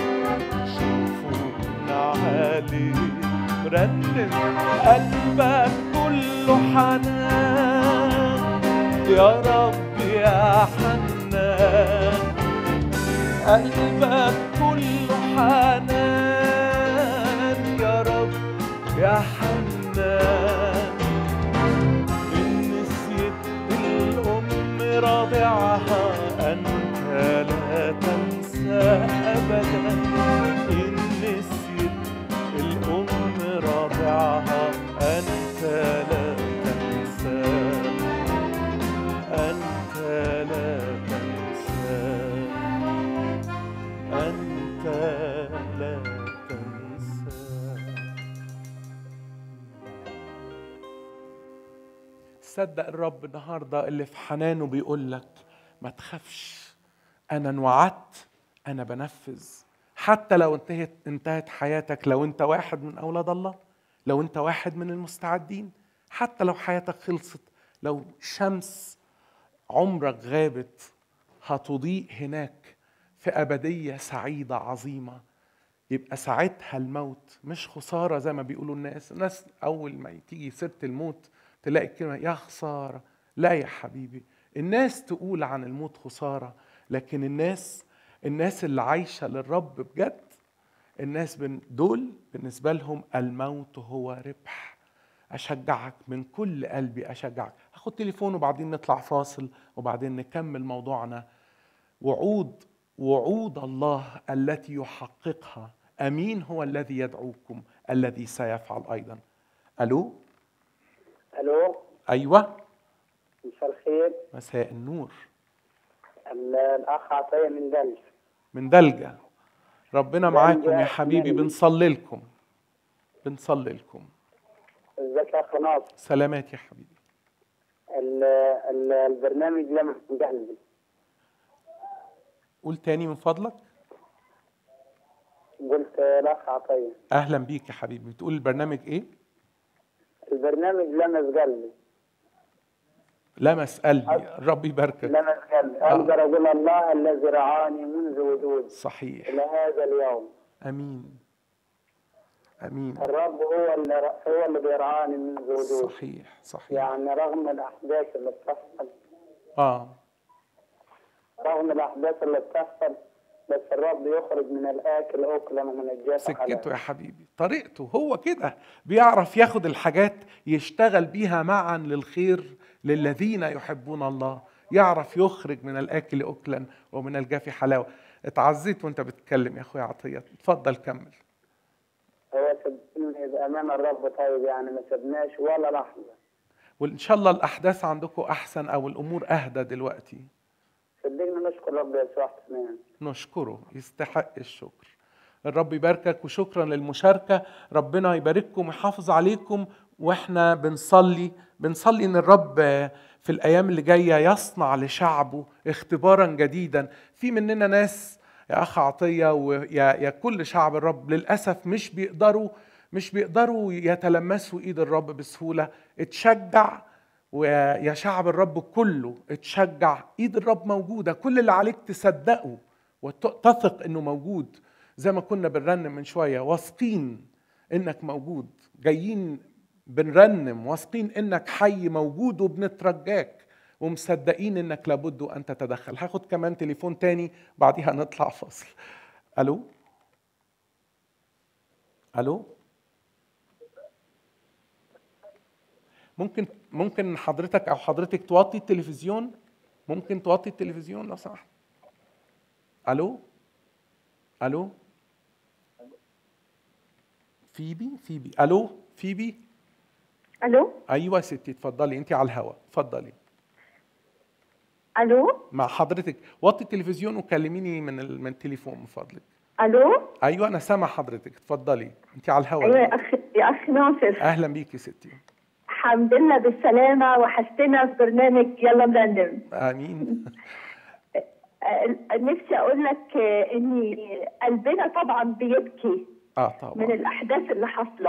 شوفوا علي رنم قلبك كله حنان يا رب يا حنان قلبك كله حنان يا رب يا حنان إن نسيت الأم رضعها أنت لا تنسى أبدا إن نسيت الأم رضعها أنت لا تنسى أنت لا تنسى أنت لا تنسى صدق الرب النهارده اللي في حنانه بيقول لك ما تخافش انا انوعدت انا بنفذ حتى لو انتهت انتهت حياتك لو انت واحد من اولاد الله لو انت واحد من المستعدين حتى لو حياتك خلصت لو شمس عمرك غابت هتضيء هناك في ابديه سعيده عظيمه يبقى ساعتها الموت مش خساره زي ما بيقولوا الناس الناس اول ما تيجي سيره الموت تلاقي الكلمه يا خساره لا يا حبيبي الناس تقول عن الموت خساره لكن الناس الناس اللي عايشه للرب بجد الناس بن- دول بالنسبه لهم الموت هو ربح اشجعك من كل قلبي اشجعك هاخد تليفون وبعدين نطلع فاصل وبعدين نكمل موضوعنا وعود وعود الله التي يحققها امين هو الذي يدعوكم الذي سيفعل ايضا الو الو ايوه مساء الخير مساء النور ال- الاخ عطيه من دلج من دلجة ربنا معاكم يا دلجة حبيبي من- بنصلي لكم بنصلي لكم ازيك يا اخ ناصر سلامات يا حبيبي ال- ال- البرنامج لمس من قلبي قول تاني من فضلك قلت الاخ عطيه اهلا بيك يا حبيبي بتقول البرنامج ايه البرنامج لمس قلبي لمس قلبي الرب يباركك لمس قلبي اقدر اقول الله الذي رعاني منذ وجود صحيح الى هذا اليوم امين امين الرب هو اللي هو اللي بيرعاني منذ وجود صحيح صحيح يعني رغم الاحداث اللي بتحصل اه رغم الاحداث اللي بتحصل بس الرب يخرج من الاكل اكلا ومن الجاف سكته يا حبيبي طريقته هو كده بيعرف ياخد الحاجات يشتغل بيها معا للخير للذين يحبون الله يعرف يخرج من الاكل اكلا ومن الجاف حلاوه اتعزيت وانت بتتكلم يا اخويا عطيه اتفضل كمل هو صدقني بأمان الرب طيب يعني ما سبناش ولا لحظة وان شاء الله الاحداث عندكم احسن او الامور اهدى دلوقتي صدقني نشكر رب يسوع تمام نشكره يستحق الشكر الرب يباركك وشكرا للمشاركة ربنا يبارككم ويحافظ عليكم واحنا بنصلي بنصلي ان الرب في الايام اللي جاية يصنع لشعبه اختبارا جديدا في مننا ناس يا اخ عطية ويا يا كل شعب الرب للاسف مش بيقدروا مش بيقدروا يتلمسوا ايد الرب بسهولة اتشجع ويا شعب الرب كله اتشجع ايد الرب موجودة كل اللي عليك تصدقه وتثق انه موجود زي ما كنا بنرنم من شوية واثقين انك موجود جايين بنرنم واثقين انك حي موجود وبنترجاك ومصدقين انك لابد ان تتدخل هاخد كمان تليفون تاني بعديها نطلع فاصل الو الو ممكن ممكن حضرتك او حضرتك توطي التلفزيون ممكن توطي التلفزيون لو سمحت الو الو فيبي فيبي الو فيبي الو ايوه يا ستي اتفضلي انت على الهوا اتفضلي الو مع حضرتك وطي التلفزيون وكلميني من ال... من التليفون من فضلك الو ايوه انا سامع حضرتك اتفضلي انت على الهوا ايوه يا دلوقتي. اخ يا اخ ناصر اهلا بيكي ستي الحمد لله بالسلامه وحشتنا في برنامج يلا نرنم امين آه، نفسي اقول لك آه، ان قلبنا طبعا بيبكي اه من طبعا الاحداث اللي حاصله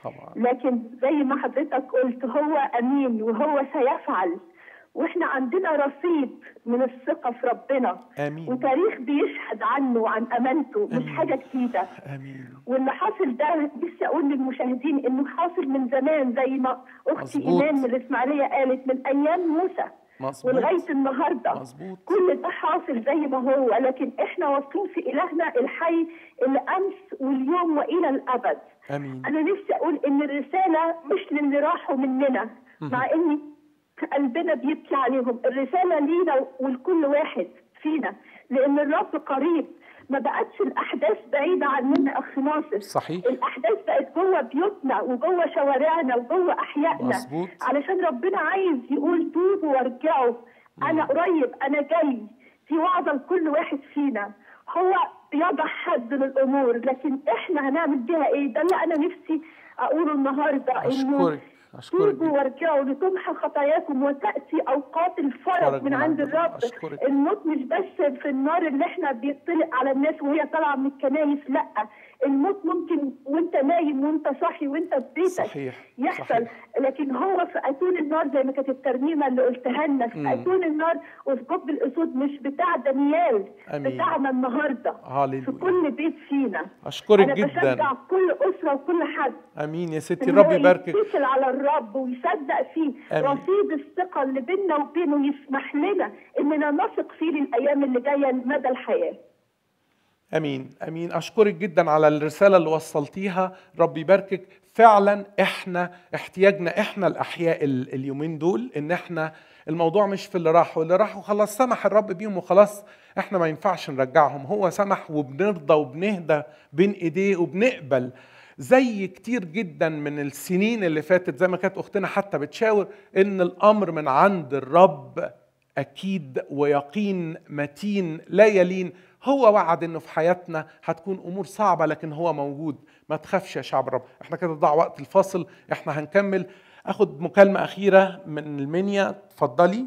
طبعا لكن زي ما حضرتك قلت هو امين وهو سيفعل واحنا عندنا رصيد من الثقه في ربنا امين وتاريخ بيشهد عنه وعن امانته مش آمين. حاجه جديده امين واللي حاصل ده نفسي اقول للمشاهدين انه حاصل من زمان زي ما اختي مظبوط. ايمان من الاسماعيليه قالت من ايام موسى مظبوط ولغايه النهارده مظبوط كل ده حاصل زي ما هو لكن احنا واثقين في الهنا الحي اللي امس واليوم والى الابد امين انا نفسي اقول ان الرساله مش للي راحوا مننا مع ان قلبنا بيبكي عليهم الرساله لينا ولكل واحد فينا لان الرب قريب ما بقتش الاحداث بعيده عننا اخ ناصر صحيح الاحداث بقت جوه بيوتنا وجوه شوارعنا وجوه احيائنا مظبوط علشان ربنا عايز يقول توبوا وارجعوا انا قريب انا جاي في وعظه لكل واحد فينا هو بيضع حد للامور لكن احنا هنعمل بيها ايه ده اللي انا نفسي اقوله النهارده انه اشكرك اشكرك توبوا جدا وارجعوا لتمحى خطاياكم وتاتي اوقات الفرج من عند الرب اشكرك الموت مش بس في النار اللي احنا بيطلق على الناس وهي طالعه من الكنايس لا الموت ممكن وانت نايم وانت صاحي وانت في بيتك صحيح يحصل صحيح. لكن هو في اتون النار زي ما كانت الترنيمه اللي قلتها لنا في مم. اتون النار وفي جب الاسود مش بتاع دانيال امين بتاعنا النهارده في هاليلويا كل بيت فينا اشكرك انا بشجع جدا كل اسره وكل حد امين يا ستي إن رب هو يباركك يتصل على الرب ويصدق فيه آمين. رصيد الثقه اللي بيننا وبينه يسمح لنا اننا نثق فيه للايام اللي جايه مدى الحياه امين امين اشكرك جدا على الرساله اللي وصلتيها رب يباركك فعلا احنا احتياجنا احنا الاحياء ال- اليومين دول ان احنا الموضوع مش في اللي راحوا اللي راحوا خلاص سمح الرب بيهم وخلاص احنا ما ينفعش نرجعهم هو سمح وبنرضى وبنهدى بين ايديه وبنقبل زي كتير جدا من السنين اللي فاتت زي ما كانت اختنا حتى بتشاور ان الامر من عند الرب اكيد ويقين متين لا يلين هو وعد انه في حياتنا هتكون امور صعبه لكن هو موجود ما تخافش يا شعب الرب احنا كده ضاع وقت الفاصل احنا هنكمل اخد مكالمه اخيره من المنيا اتفضلي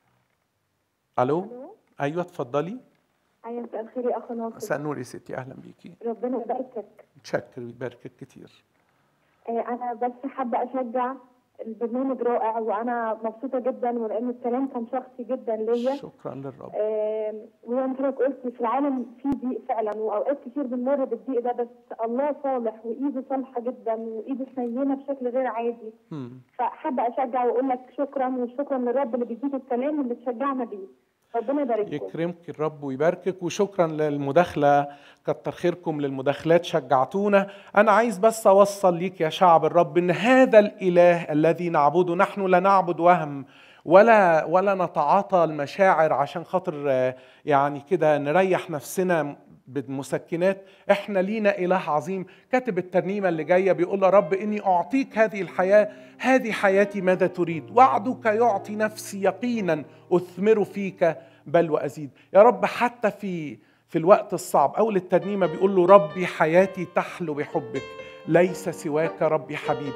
الو ايوه اتفضلي ايوه مساء الخير يا اخ ناصر مساء النور يا ستي اهلا بيكي ربنا يباركك متشكر ويباركك كتير آه، انا بس حابه اشجع البرنامج رائع وانا مبسوطه جدا ولان الكلام كان شخصي جدا ليا شكرا للرب آه، وزي ما حضرتك قلت في العالم في ضيق فعلا واوقات كتير بنمر بالضيق ده بس الله صالح وايده صالحه جدا وايده حنينه بشكل غير عادي مم. فحابه اشجع واقول لك شكرا وشكرا للرب اللي بيديك الكلام اللي تشجعنا بيه ربنا يبارككم يكرمك الرب ويباركك وشكرا للمداخلة كتر خيركم للمداخلات شجعتونا أنا عايز بس أوصل ليك يا شعب الرب إن هذا الإله الذي نعبده نحن لا نعبد وهم ولا ولا نتعاطى المشاعر عشان خاطر آه، يعني كده نريح نفسنا بالمسكنات احنا لينا اله عظيم كاتب الترنيمه اللي جايه بيقول يا رب اني اعطيك هذه الحياه هذه حياتي ماذا تريد وعدك يعطي نفسي يقينا اثمر فيك بل وازيد يا رب حتى في في الوقت الصعب اول الترنيمه بيقول له ربي حياتي تحلو بحبك ليس سواك ربي حبيب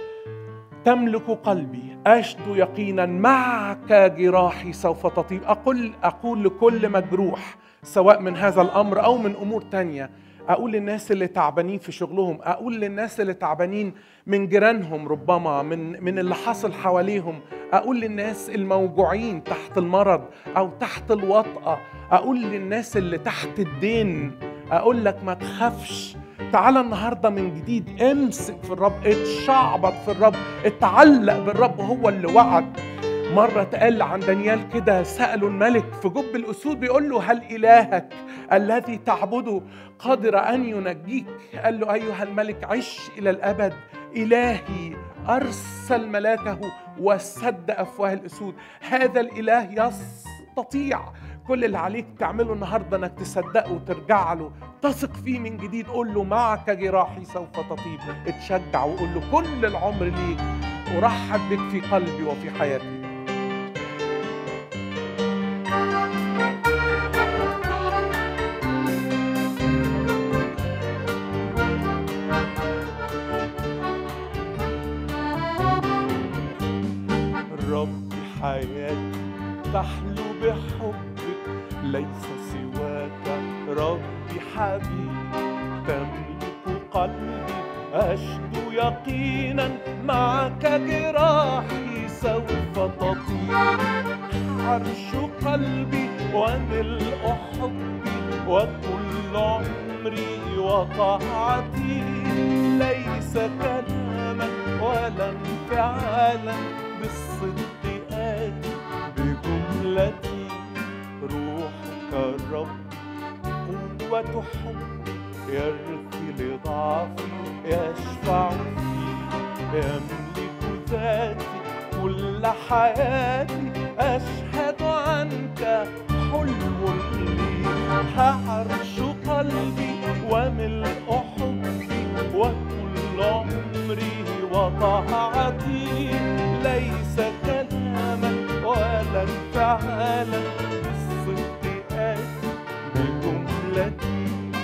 تملك قلبي أشد يقينا معك جراحي سوف تطيب أقول أقول لكل مجروح سواء من هذا الأمر أو من أمور تانية أقول للناس اللي تعبانين في شغلهم أقول للناس اللي تعبانين من جيرانهم ربما من من اللي حصل حواليهم أقول للناس الموجوعين تحت المرض أو تحت الوطأة أقول للناس اللي تحت الدين أقول لك ما تخافش تعالى النهارده من جديد امسك في الرب اتشعبط في الرب اتعلق بالرب هو اللي وعد مرة اتقال عن دانيال كده سألوا الملك في جب الأسود بيقول له هل إلهك الذي تعبده قادر أن ينجيك قال له أيها الملك عش إلى الأبد إلهي أرسل ملاكه وسد أفواه الأسود هذا الإله يستطيع كل اللي عليك تعمله النهارده انك تصدقه وترجع له تثق فيه من جديد قول له معك جراحي سوف تطيب اتشجع وقول له كل العمر ليك ارحب بك في قلبي وفي حياتي ربي حياتي تحلو بحبك ليس سواك ربي حبيبي تملك قلبي أشدو يقينا معك جراحي سوف تطير عرش قلبي وملء حبي وكل عمري وطاعتي ليس كلاما ولا انفعالا بالصدق آتي بجملتي روحك الرب قوة حب يرثي لضعفي يشفع في يملك ذاتي كل حياتي أشهد عنك حلم لي عرش قلبي وملء حبي وكل عمري وطاعتي ليس كلاما ولا انفعالا بالصدق آتي بجملتي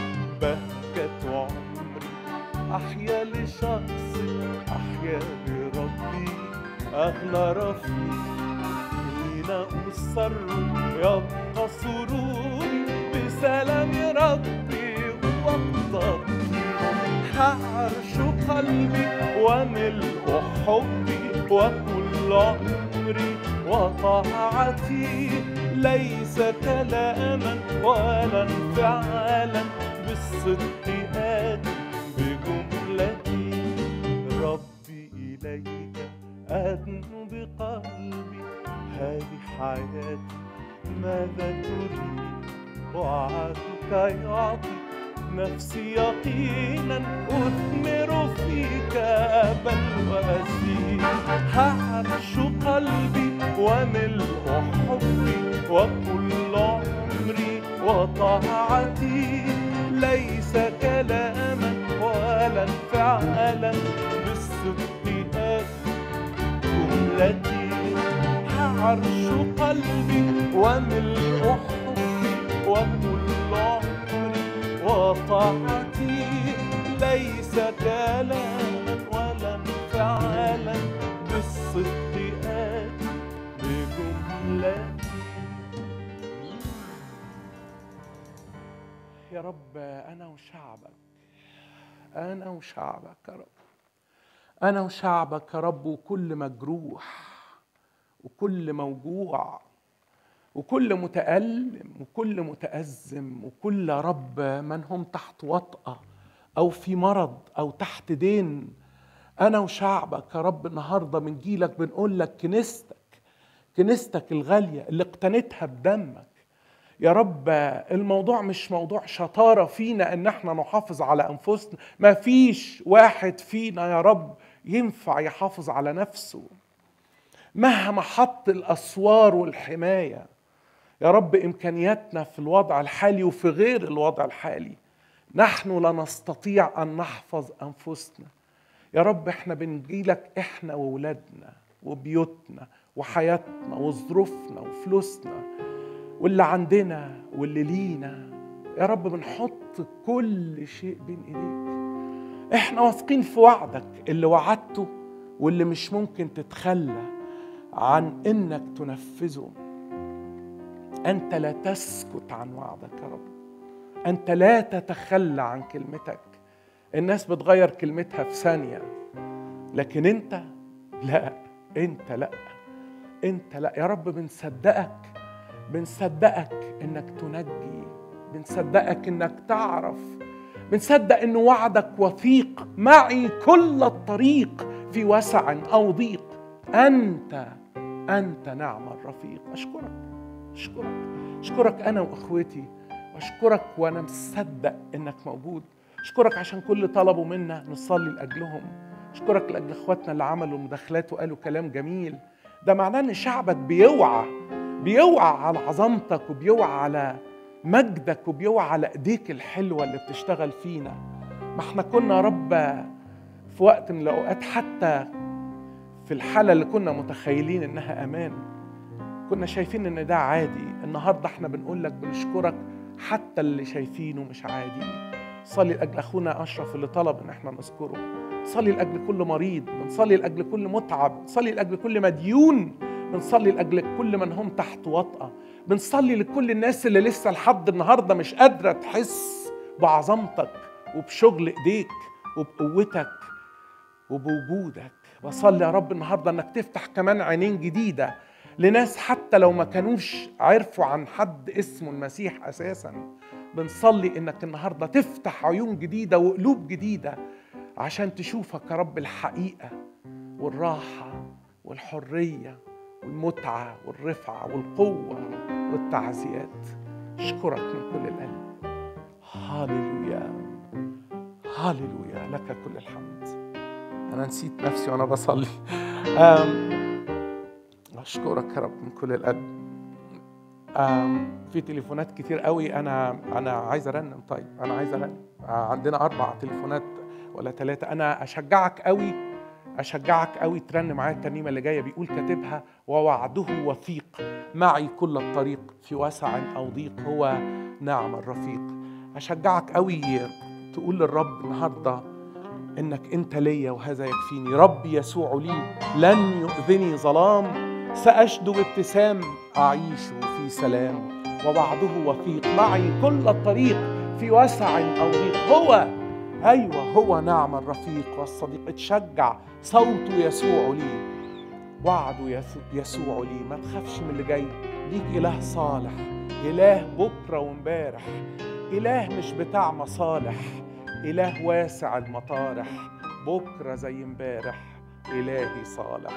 بهجة عمري أحيا لشخص أحيا لربي أغلى رفيق حين أسر يبقى سروري بسلام ربي وقتي عرش قلبي وملء حبي وكل عمري وطاعتي ليس كلاما ولا انفعالا بالصدق آتي بجملتي ربي إليك أدنو بقلبي هذه حياتي ماذا تريد وعدك يعطي نفسي يقينا أثمر فيك بل وأزيد عرش قلبي وملء حبي وكل عمري وطاعتي ليس كلاما ولا انفعالا بالصدق آتي جملتي عرش قلبي وملء حبي وكل عمري وطاعتي ليس كلاما ولا انفعالا بالصدق آتي بجملتي يا رب أنا وشعبك أنا وشعبك يا رب أنا وشعبك يا رب وكل مجروح وكل موجوع وكل متألم وكل متأزم وكل رب من هم تحت وطأة أو في مرض أو تحت دين أنا وشعبك يا رب النهاردة من جيلك بنقول لك كنيستك كنيستك الغالية اللي اقتنتها بدمك يا رب الموضوع مش موضوع شطارة فينا ان احنا نحافظ على انفسنا ما فيش واحد فينا يا رب ينفع يحافظ على نفسه مهما حط الاسوار والحماية يا رب امكانياتنا في الوضع الحالي وفي غير الوضع الحالي نحن لا نستطيع ان نحفظ انفسنا يا رب احنا بنجيلك احنا وولادنا وبيوتنا وحياتنا وظروفنا وفلوسنا واللي عندنا واللي لينا يا رب بنحط كل شيء بين ايديك احنا واثقين في وعدك اللي وعدته واللي مش ممكن تتخلى عن انك تنفذه انت لا تسكت عن وعدك يا رب انت لا تتخلى عن كلمتك الناس بتغير كلمتها في ثانيه لكن انت لا انت لا انت لا يا رب بنصدقك بنصدقك انك تنجي بنصدقك انك تعرف بنصدق ان وعدك وثيق معي كل الطريق في وسع او ضيق انت انت نعم الرفيق اشكرك اشكرك اشكرك انا واخوتي واشكرك وانا مصدق انك موجود اشكرك عشان كل طلبوا منا نصلي لاجلهم اشكرك لاجل اخواتنا اللي عملوا مداخلات وقالوا كلام جميل ده معناه ان شعبك بيوعى بيوعى على عظمتك وبيوعى على مجدك وبيوعى على ايديك الحلوه اللي بتشتغل فينا ما احنا كنا يا رب في وقت من الاوقات حتى في الحاله اللي كنا متخيلين انها امان كنا شايفين ان ده عادي النهارده احنا بنقول لك بنشكرك حتى اللي شايفينه مش عادي صلي لاجل اخونا اشرف اللي طلب ان احنا نذكره صلي لاجل كل مريض بنصلي لاجل كل متعب بنصلي لاجل كل مديون بنصلي لاجل كل من هم تحت وطأة بنصلي لكل الناس اللي لسه لحد النهارده مش قادره تحس بعظمتك وبشغل ايديك وبقوتك وبوجودك بصلي يا رب النهارده انك تفتح كمان عينين جديده لناس حتى لو ما كانوش عرفوا عن حد اسمه المسيح اساسا بنصلي انك النهارده تفتح عيون جديده وقلوب جديده عشان تشوفك يا رب الحقيقه والراحه والحريه والمتعه والرفعه والقوه والتعزيات اشكرك من كل القلب هاليلويا هاليلويا لك كل الحمد انا نسيت نفسي وانا بصلي أم اشكرك يا رب من كل القلب أم في تليفونات كتير قوي انا انا عايز ارنم طيب انا عايز ارنم آه، عندنا اربع تليفونات ولا ثلاثه انا اشجعك قوي اشجعك قوي ترنم معايا الترنيمه اللي جايه بيقول كاتبها ووعده وثيق معي كل الطريق في وسع او ضيق هو نعم الرفيق اشجعك قوي تقول للرب النهارده انك انت ليا وهذا يكفيني ربي يسوع لي لن يؤذني ظلام ساشدو بابتسام اعيش في سلام ووعده وثيق معي كل الطريق في وسع او ضيق هو ايوه هو نعم الرفيق والصديق اتشجع صوته يسوع لي وعده يس- يسوع لي ما تخافش من اللي جاي ليك اله صالح اله بكره وامبارح اله مش بتاع مصالح اله واسع المطارح بكره زي امبارح الهي صالح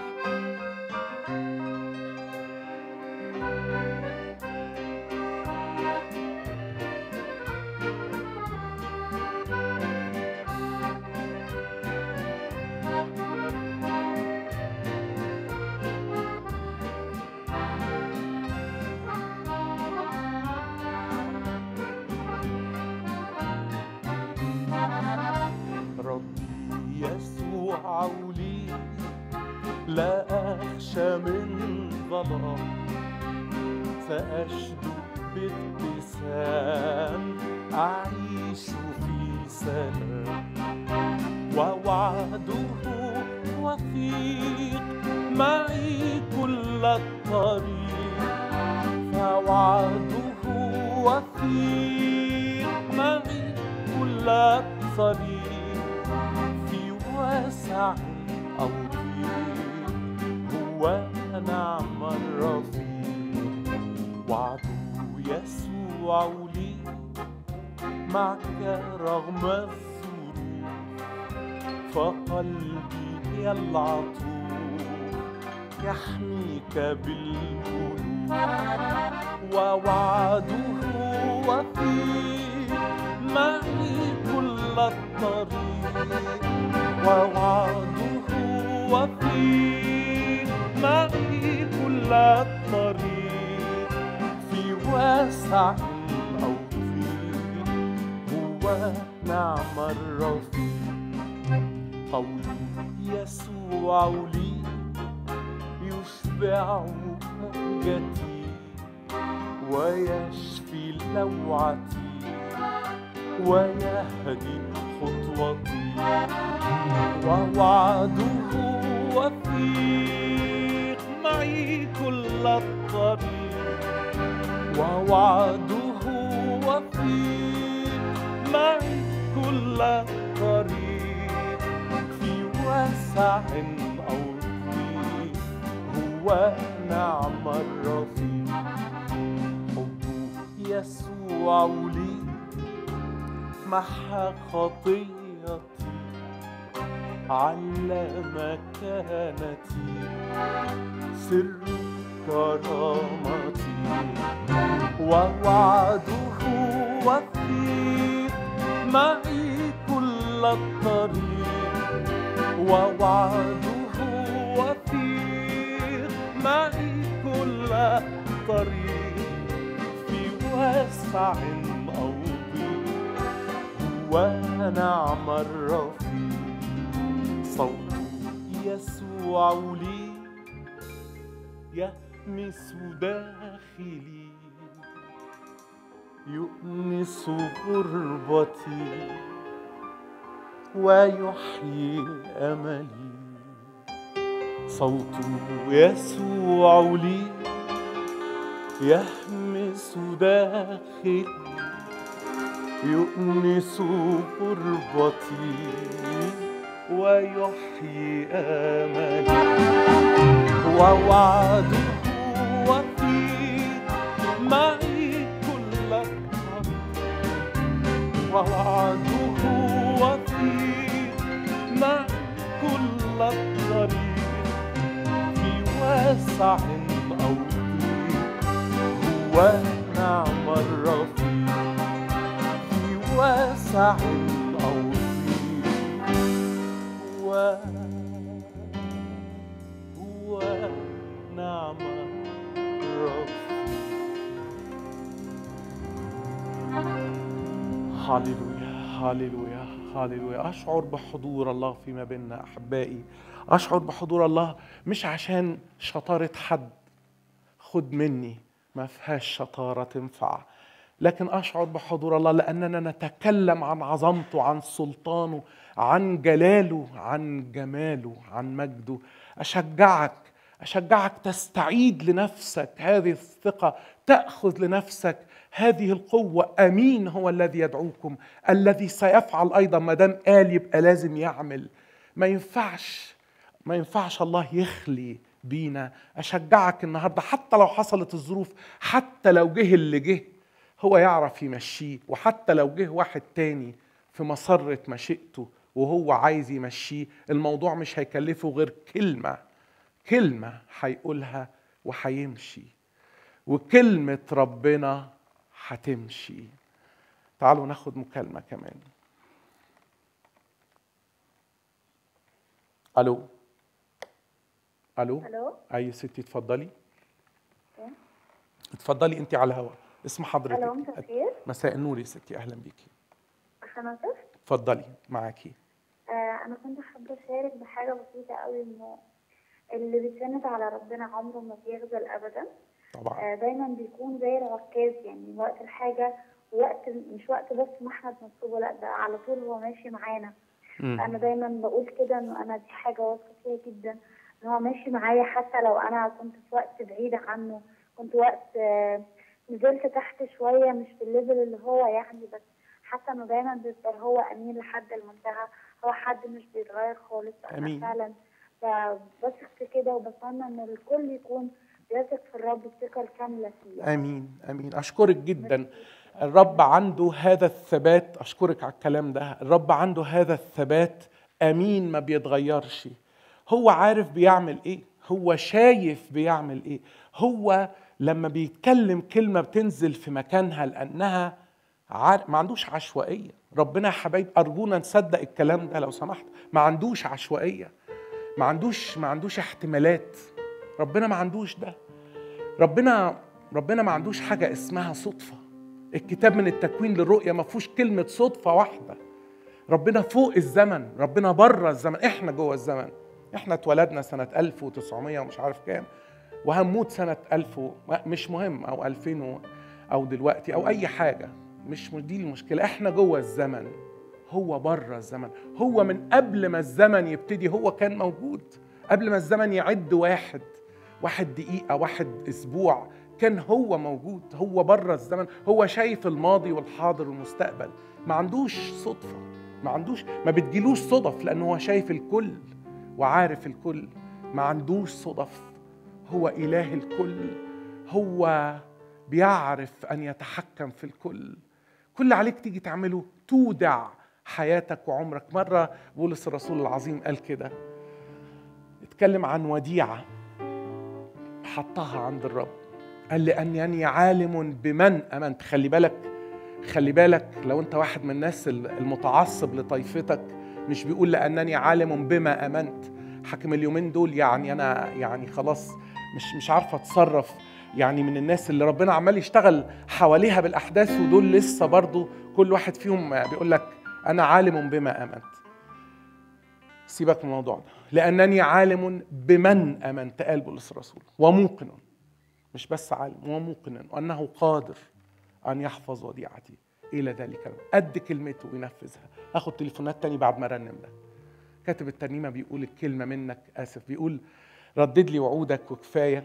ربي يسوع لي لا أخشى من ظلام سأشدو بابتسام أعيش في سلام ووعده وثيق معي كل الطريق فوعده وثيق معي كل الطريق في واسع أو ضيق هو نعم الرفيق وعده يسوع لي معك رغم الظروف فقلبي يلعطوف يحميك بالقلوب ووعده وثيق معي كل الطريق ووعده وثيق معي كل الطريق في واسع أو ضيق هو نعم الرفيق قولي يسوع لي يشبع مهجتي ويشفي لوعتي ويهدي خطوتي ووعده وثيق معي كل الطريق ووعده وثيق معي كل الطريق في واسع أو ضيق هو نعم الرفيق حبه يسوع لي محى خطيئتي على مكانتي سر كرامتي ووعده وثيق معي كل الطريق ووعده وثيق معي كل الطريق في واسع أو ضيق هو نعم الرفيق صوت يسوع لي يهمس داخلي يؤنس غربتي ويحيي املي صوت يسوع لي يهمس داخلي يؤنس غربتي ويحيي املي ووعده وفي معي كل الطريق ووعده وفي معي كل الطريق في واسع أو ضيق هو نعم الرفيق في واسع أو ضيق هو هو نعم الرفيق هاليلويا هاليلويا هاليلويا اشعر بحضور الله فيما بيننا احبائي اشعر بحضور الله مش عشان شطاره حد خد مني ما فيهاش شطاره تنفع لكن اشعر بحضور الله لاننا نتكلم عن عظمته عن سلطانه عن جلاله عن جماله عن مجده اشجعك اشجعك تستعيد لنفسك هذه الثقه تاخذ لنفسك هذه القوه امين هو الذي يدعوكم الذي سيفعل ايضا ما دام قال يبقى لازم يعمل ما ينفعش ما ينفعش الله يخلي بينا اشجعك النهارده حتى لو حصلت الظروف حتى لو جه اللي جه هو يعرف يمشيه وحتى لو جه واحد تاني في مسرة مشيئته وهو عايز يمشيه الموضوع مش هيكلفه غير كلمة كلمة هيقولها وهيمشي وكلمة ربنا هتمشي تعالوا ناخد مكالمة كمان الو الو الو اي ستي اتفضلي اتفضلي انت على الهواء اسم حضرتك الو مساء الخير مساء النور يا ستي اهلا بيكي انا طفل اتفضلي معاكي آه انا كنت حابه اشارك بحاجه بسيطه قوي انه اللي بيتسند على ربنا عمره ما بيخذل ابدا طبعا آه دايما بيكون زي العكاز يعني وقت الحاجه وقت مش وقت بس ما احنا بنطلبه لا ده على طول هو ماشي معانا مم. انا دايما بقول كده انه انا دي حاجه واثقه فيها جدا ان هو ماشي معايا حتى لو انا كنت في وقت بعيد عنه كنت وقت آه، نزلت تحت شويه مش في الليفل اللي هو يعني بس حتى انه دايما بيفضل هو امين لحد المنتهى هو حد مش بيتغير خالص أمين. انا فعلا ب- بثق في كده وبتمنى ان الكل يكون بيثق في الرب الثقه الكامله فيه امين امين اشكرك جدا الرب عنده هذا الثبات اشكرك على الكلام ده الرب عنده هذا الثبات امين ما بيتغيرش هو عارف بيعمل ايه هو شايف بيعمل ايه هو لما بيتكلم كلمه بتنزل في مكانها لانها عار... ما عندوش عشوائيه ربنا يا حبايب ارجونا نصدق الكلام ده لو سمحت ما عندوش عشوائيه ما عندوش ما عندوش احتمالات ربنا ما عندوش ده ربنا ربنا ما عندوش حاجة اسمها صدفة الكتاب من التكوين للرؤية ما فيهوش كلمة صدفة واحدة ربنا فوق الزمن ربنا بره الزمن احنا جوه الزمن احنا اتولدنا سنة 1900 ومش عارف كام وهنموت سنة 1000 و... مش مهم او 2000 و... او دلوقتي او اي حاجة مش مش دي المشكلة احنا جوه الزمن هو بره الزمن هو من قبل ما الزمن يبتدي هو كان موجود قبل ما الزمن يعد واحد واحد دقيقة واحد أسبوع كان هو موجود هو بره الزمن هو شايف الماضي والحاضر والمستقبل ما عندوش صدفة ما عندوش ما بتجيلوش صدف لأنه هو شايف الكل وعارف الكل ما عندوش صدف هو إله الكل هو بيعرف أن يتحكم في الكل كل اللي عليك تيجي تعمله تودع حياتك وعمرك مرة بولس الرسول العظيم قال كده اتكلم عن وديعة حطها عند الرب قال لأنني عالم بمن أمنت خلي بالك خلي بالك لو أنت واحد من الناس المتعصب لطائفتك مش بيقول لأنني عالم بما أمنت حاكم اليومين دول يعني أنا يعني خلاص مش مش عارفة أتصرف يعني من الناس اللي ربنا عمال يشتغل حواليها بالأحداث ودول لسه برضو كل واحد فيهم بيقول لك أنا عالم بما أمنت سيبك من الموضوع ده لأنني عالم بمن أمنت قال بولس الرسول وموقن مش بس عالم وموقن أنه قادر أن يحفظ وديعتي إلى ذلك اليوم قد كلمته وينفذها أخد تليفونات تاني بعد ما رنم ده كاتب الترنيمة بيقول الكلمة منك آسف بيقول ردد لي وعودك وكفاية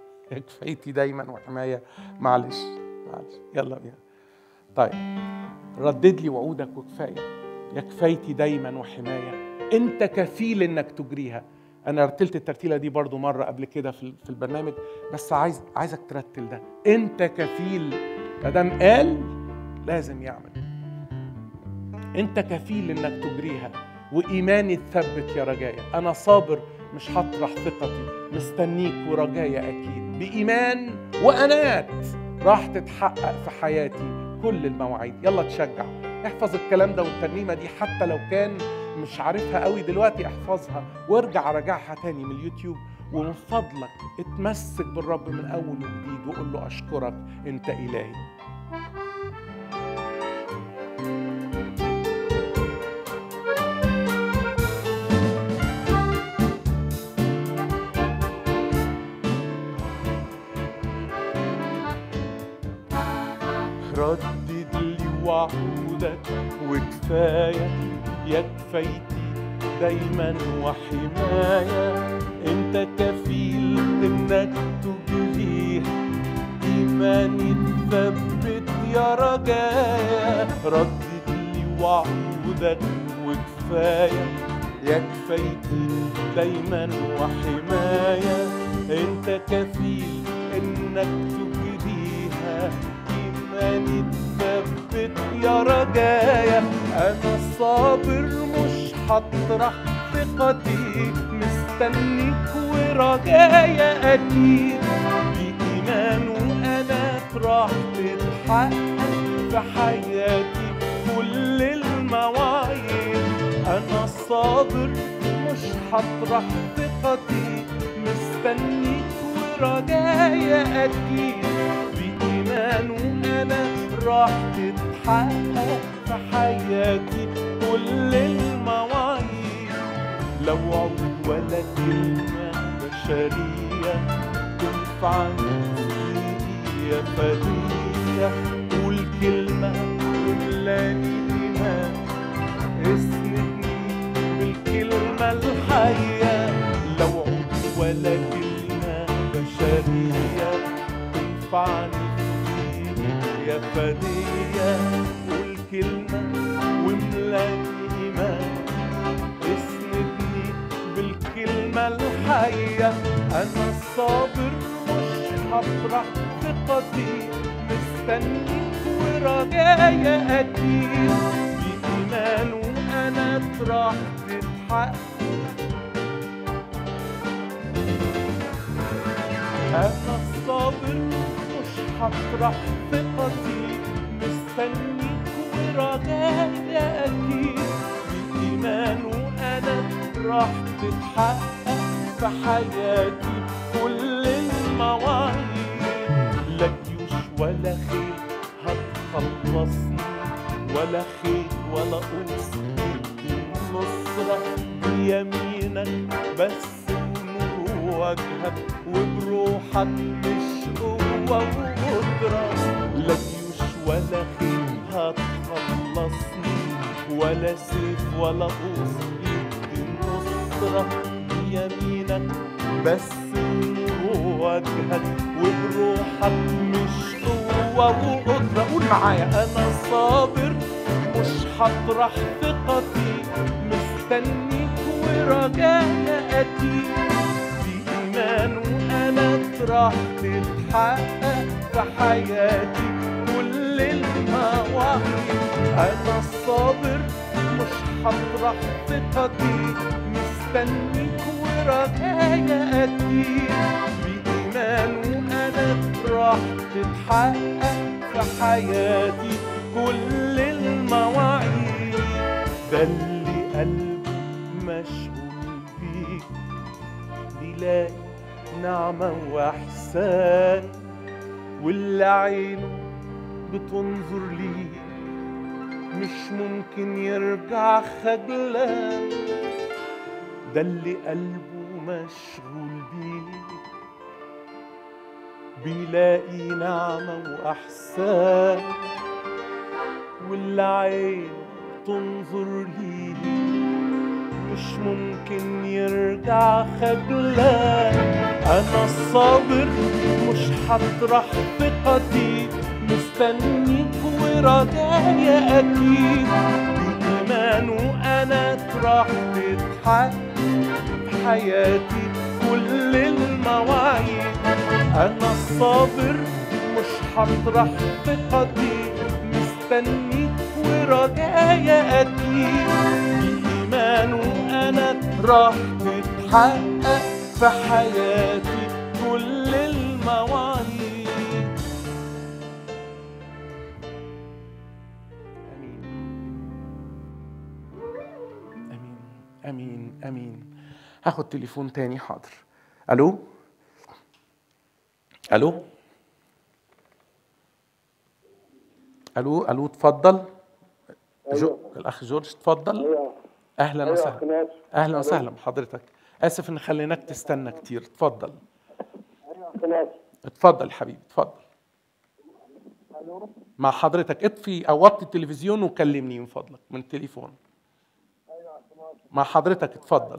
كفايتي دايما وحماية معلش معلش يلا بينا طيب ردد لي وعودك وكفايه يا كفايتي دايما وحمايه انت كفيل انك تجريها انا رتلت الترتيله دي برضو مره قبل كده في في البرنامج بس عايز عايزك ترتل ده انت كفيل ما دام قال لازم يعمل انت كفيل انك تجريها وايماني تثبت يا رجايا انا صابر مش هطرح ثقتي مستنيك ورجايا اكيد بايمان وانات راح تتحقق في حياتي كل المواعيد يلا تشجع احفظ الكلام ده والترنيمه دي حتى لو كان مش عارفها قوي دلوقتي احفظها وارجع راجعها تاني من اليوتيوب ومن فضلك اتمسك بالرب من اول وجديد وقول له اشكرك انت الهي ردد لي وعودك وكفايه يا كفايتي دايما وحمايه انت كفيل انك تجريها ايماني تثبت يا رجايا ردد لي وعودك وكفايه يا كفايتي دايما وحمايه انت كفيل انك تجريها ايماني تثبت يا رجايا انا صابر مش هطرح ثقتي مستنيك ورجايا اكيد بايمان وانا راح تتحقق في حياتي كل المواعيد انا صابر مش هطرح ثقتي مستنيك ورجايا اكيد بايمان وانا راح تتحقق في حياتي كل المواعيد لو عود ولا كلمة بشرية تنفع نفسي يا فدية قول كلمة وملاني إيمان اسندني بالكلمة الحية لو عود ولا كلمة بشرية تنفعني يا فدية قول كلمة وملاني إيمان اسندني بالكلمة الحية أنا الصابر مش هطرح ثقتي مستنيك ورجايا أكيد بإيمان وأنا راح تتحقق أنا الصابر مش هطرح ثقتي مستنيك ورجايا أكيد بإيمان وأنا راح تتحقق في حياتي كل المواعيد لا جيوش ولا خيل هتخلصني ولا خيل ولا قوس النصرة بيمينك بس ونور وجهك وبروحك مش قوة وقدرة لا جيوش ولا خيل هتخلصني ولا سيف ولا قوس يدي النصرة بيمينك بس نور وجهك وبروحك مش قوة وقدرة قول معايا أنا صابر مش هطرح ثقتي مستنيك ورجايا أكيد بإيمان وأنا راح تتحقق في حياتي كل المواعيد أنا الصابر مش هطرح ثقتي مستنيك ورجايا أكيد بإيمان وأنا راح تتحقق في حياتي كل المواعيد ده اللي قلبي مشغول بيك بيلاقي نعمة وإحسان واللي عينه بتنظر ليه مش ممكن يرجع خجلان ده اللي قلبه مشغول بيه بيلاقي نعمة وأحسان واللي عينه تنظر ليه مش ممكن يرجع خجلان أنا الصابر مش هطرح ثقتي مستنيك و ورجايا أكيد بإيمان وأنا راح تتحقق في حياتي كل المواعيد أنا الصابر مش هطرح ثقتي مستنيك ورجايا أكيد بإيمان وأنا راح تتحقق في حياتي كل المواعيد امين امين امين امين هاخد تليفون تاني حاضر الو الو الو الو اتفضل جو... الاخ جورج اتفضل ايوه اهلا ايوه وسهلا أخي ناس. اهلا وسهلا بحضرتك اسف ان خليناك تستنى كتير اتفضل ايوه أخي ناس. اتفضل حبيبي اتفضل الو مع حضرتك اطفي او وطي التلفزيون وكلمني من فضلك من التليفون مع حضرتك اتفضل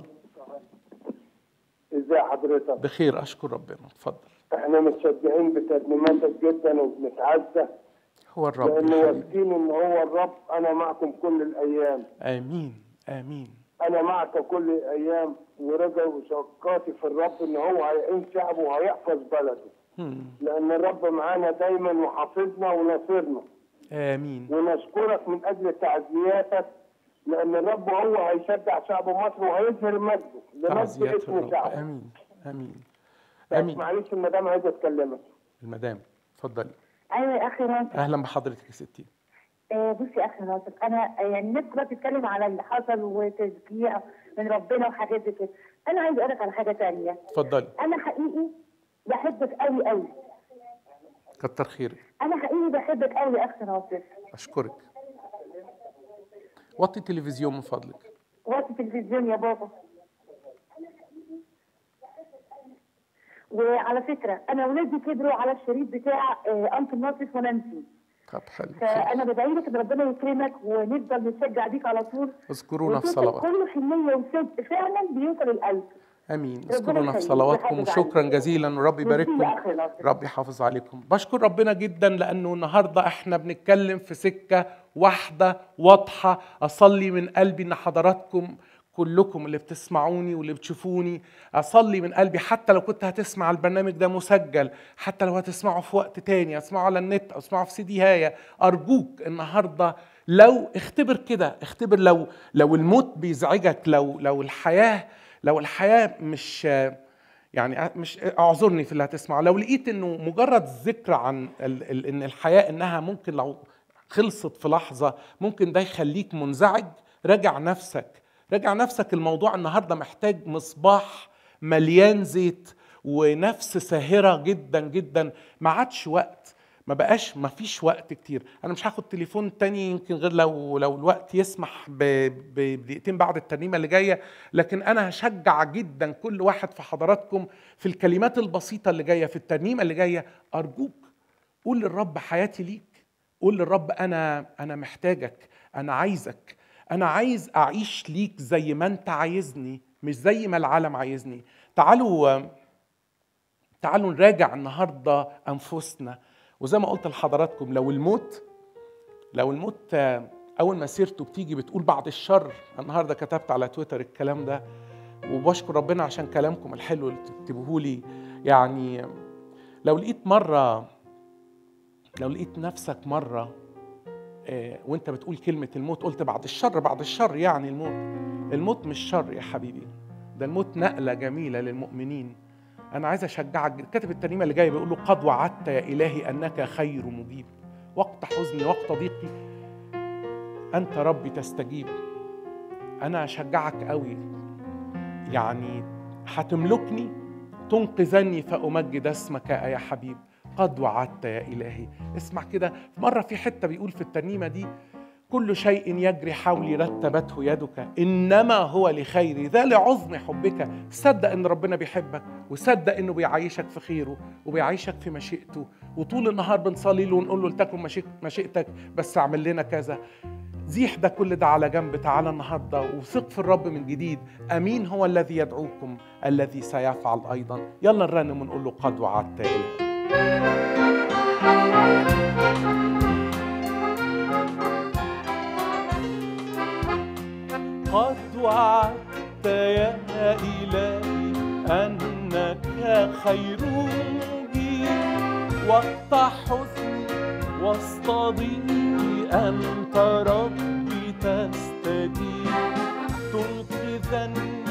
ازي حضرتك بخير اشكر ربنا اتفضل احنا متشجعين بتقديماتك جدا وبنتعزى هو الرب لان يا حبيبي واثقين ان هو الرب انا معكم كل الايام امين امين انا معك كل الايام ورجا وشقاتي في الرب ان هو هيعين شعبه وهيحفظ بلده هم. لان الرب معانا دايما وحافظنا وناصرنا امين ونشكرك من اجل تعزياتك لان الرب هو هيشجع شعب مصر وهيظهر مجده لمجد تعزيات اسم الرب شعبه امين امين بس امين معلش المدام عايزه اتكلمك المدام اتفضلي ايوه يا اخي ناصر اهلا بحضرتك يا ستي آه بصي يا اخي ناصر انا يعني الناس كلها بتتكلم على اللي حصل وتشجيع من ربنا وحاجات زي كده انا عايز اقول لك على حاجه تانية اتفضلي انا حقيقي بحبك قوي قوي كتر خيرك انا حقيقي بحبك قوي يا اخي ناصر اشكرك وطي التلفزيون من فضلك وقت التلفزيون يا بابا وعلى فكره انا ولادي كبروا على الشريط بتاع آه، انت ناصف ونانسي طب حلو خير. فانا بدعي لك ان ربنا يكرمك ونفضل نشجع بيك على طول اذكرونا في وصوتك صلوات كله حنيه وصدق فعلا بيوصل القلب امين ربنا اذكرونا في يخليك صلواتكم ويحافظ وشكرا عليك. جزيلا ورب يبارككم ميرسي يا أخي ناصر. رب يحافظ عليكم بشكر ربنا جدا لانه النهارده احنا بنتكلم في سكه واحده واضحه اصلي من قلبي ان حضراتكم كلكم اللي بتسمعوني واللي بتشوفوني اصلي من قلبي حتى لو كنت هتسمع البرنامج ده مسجل حتى لو هتسمعه في وقت تاني اسمعه على النت او اسمعه في سي دي هاية ارجوك النهارده لو اختبر كده اختبر لو لو الموت بيزعجك لو لو الحياه لو الحياه مش يعني مش اعذرني في اللي هتسمعه لو لقيت انه مجرد ذكر عن ال ال ان الحياه انها ممكن لو خلصت في لحظه ممكن ده يخليك منزعج راجع نفسك راجع نفسك الموضوع النهارده محتاج مصباح مليان زيت ونفس ساهره جدا جدا ما عادش وقت ما بقاش ما فيش وقت كتير انا مش هاخد تليفون تاني يمكن غير لو لو الوقت يسمح ب- ب- بدقيقتين بعد الترنيمه اللي جايه لكن انا هشجع جدا كل واحد في حضراتكم في الكلمات البسيطه اللي جايه في الترنيمه اللي جايه ارجوك قول للرب حياتي ليك قول للرب انا انا محتاجك انا عايزك انا عايز اعيش ليك زي ما انت عايزني مش زي ما العالم عايزني تعالوا تعالوا نراجع النهارده انفسنا وزي ما قلت لحضراتكم لو الموت لو الموت آه، اول ما سيرته بتيجي بتقول بعد الشر النهارده كتبت على تويتر الكلام ده وبشكر ربنا عشان كلامكم الحلو اللي بتكتبوه لي يعني لو لقيت مره لو لقيت نفسك مره آه، وانت بتقول كلمه الموت قلت بعد الشر بعد الشر يعني الموت الموت مش شر يا حبيبي ده الموت نقله جميله للمؤمنين انا عايز اشجعك كاتب الترنيمه اللي جايه بيقول له قد وعدت يا الهي انك خير مجيب وقت حزني وقت ضيقي انت ربي تستجيب انا اشجعك قوي يعني هتملكني تنقذني فامجد اسمك يا حبيب قد وعدت يا الهي اسمع كده مره في حته بيقول في الترنيمه دي كل شيء يجري حولي رتبته يدك انما هو لخيري ذا لعظم حبك صدق ان ربنا بيحبك وصدق انه بيعيشك في خيره وبيعيشك في مشيئته وطول النهار بنصلي له ونقول له لتكن مشيئ- مشيئتك بس اعمل لنا كذا زيح ده كل ده على جنب تعالى النهارده وثق في الرب من جديد امين هو الذي يدعوكم الذي سيفعل ايضا يلا نرنم ونقول له قد وعدت يا إلهي قد وعدت يا إلهي أنك خير مجيب وقت حزني وسط ضيقي أنت ربي تستجيب تنقذني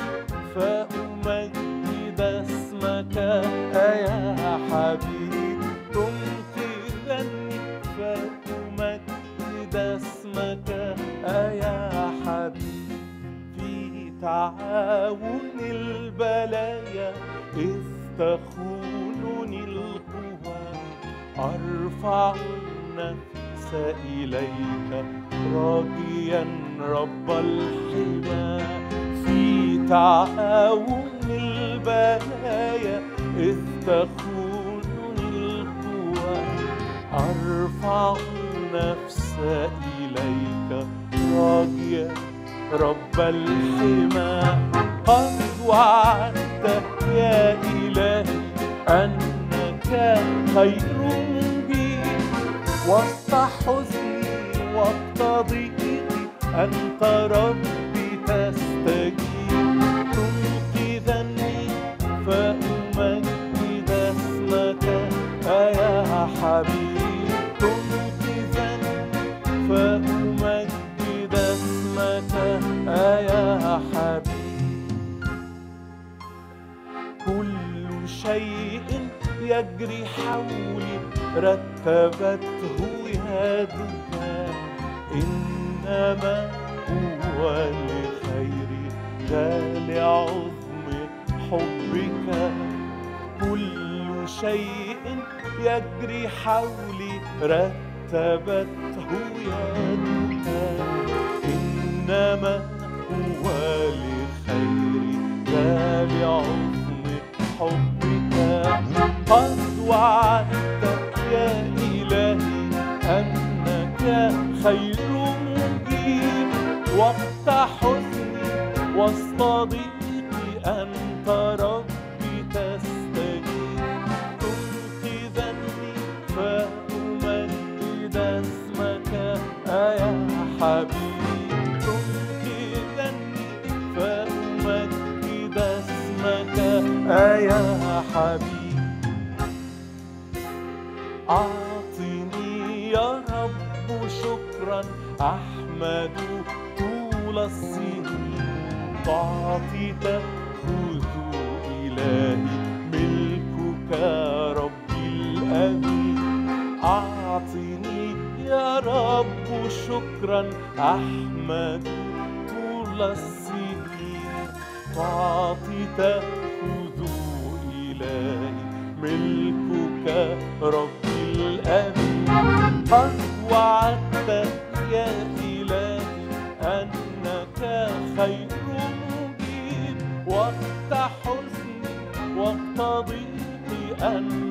فأمجد اسمك يا حبيب تنقذني فأمجد اسمك يا حبيب في تعاون البلايا إذ تخونني القوى أرفع النفس إليك راجيا رب الحمى في تعاون البلايا إذ تخونني القوى أرفع النفس إليك راجيا رب الحمى قد وعدت يا إلهي أنك خير مجيب وسط حزني وسط ضيقي أنت ربي تستجيب تنقذني فأمجد اسمك يا حبيب تنقذني فأمجد اسمك يا حبيب كل شيء يجري حولي رتبته يدك إنما هو لخيري ذا لعظم حبك كل شيء يجري حولي رتبته يدك إنما هو لخيري ذا لعظم حبك قد وعدت يا إلهي أنك خير مجيب وقت حزني وسط ضيقي أنت ربي تستجيب تنقذني فأمجد اسمك يا حبيب تنقذني فأمجد اسمك يا حبيب أعطني يا رب شكرا أحمد طول السنين تعطي تأخذ إلهي ملكك ربي الأمين أعطني يا رب شكرا أحمد طول السنين تعطي تأخذ إلهي ملكك ربي الأمين قد وعدت يا إلهي أنك خير مجيب وقت حزني وقت ضيقي أنت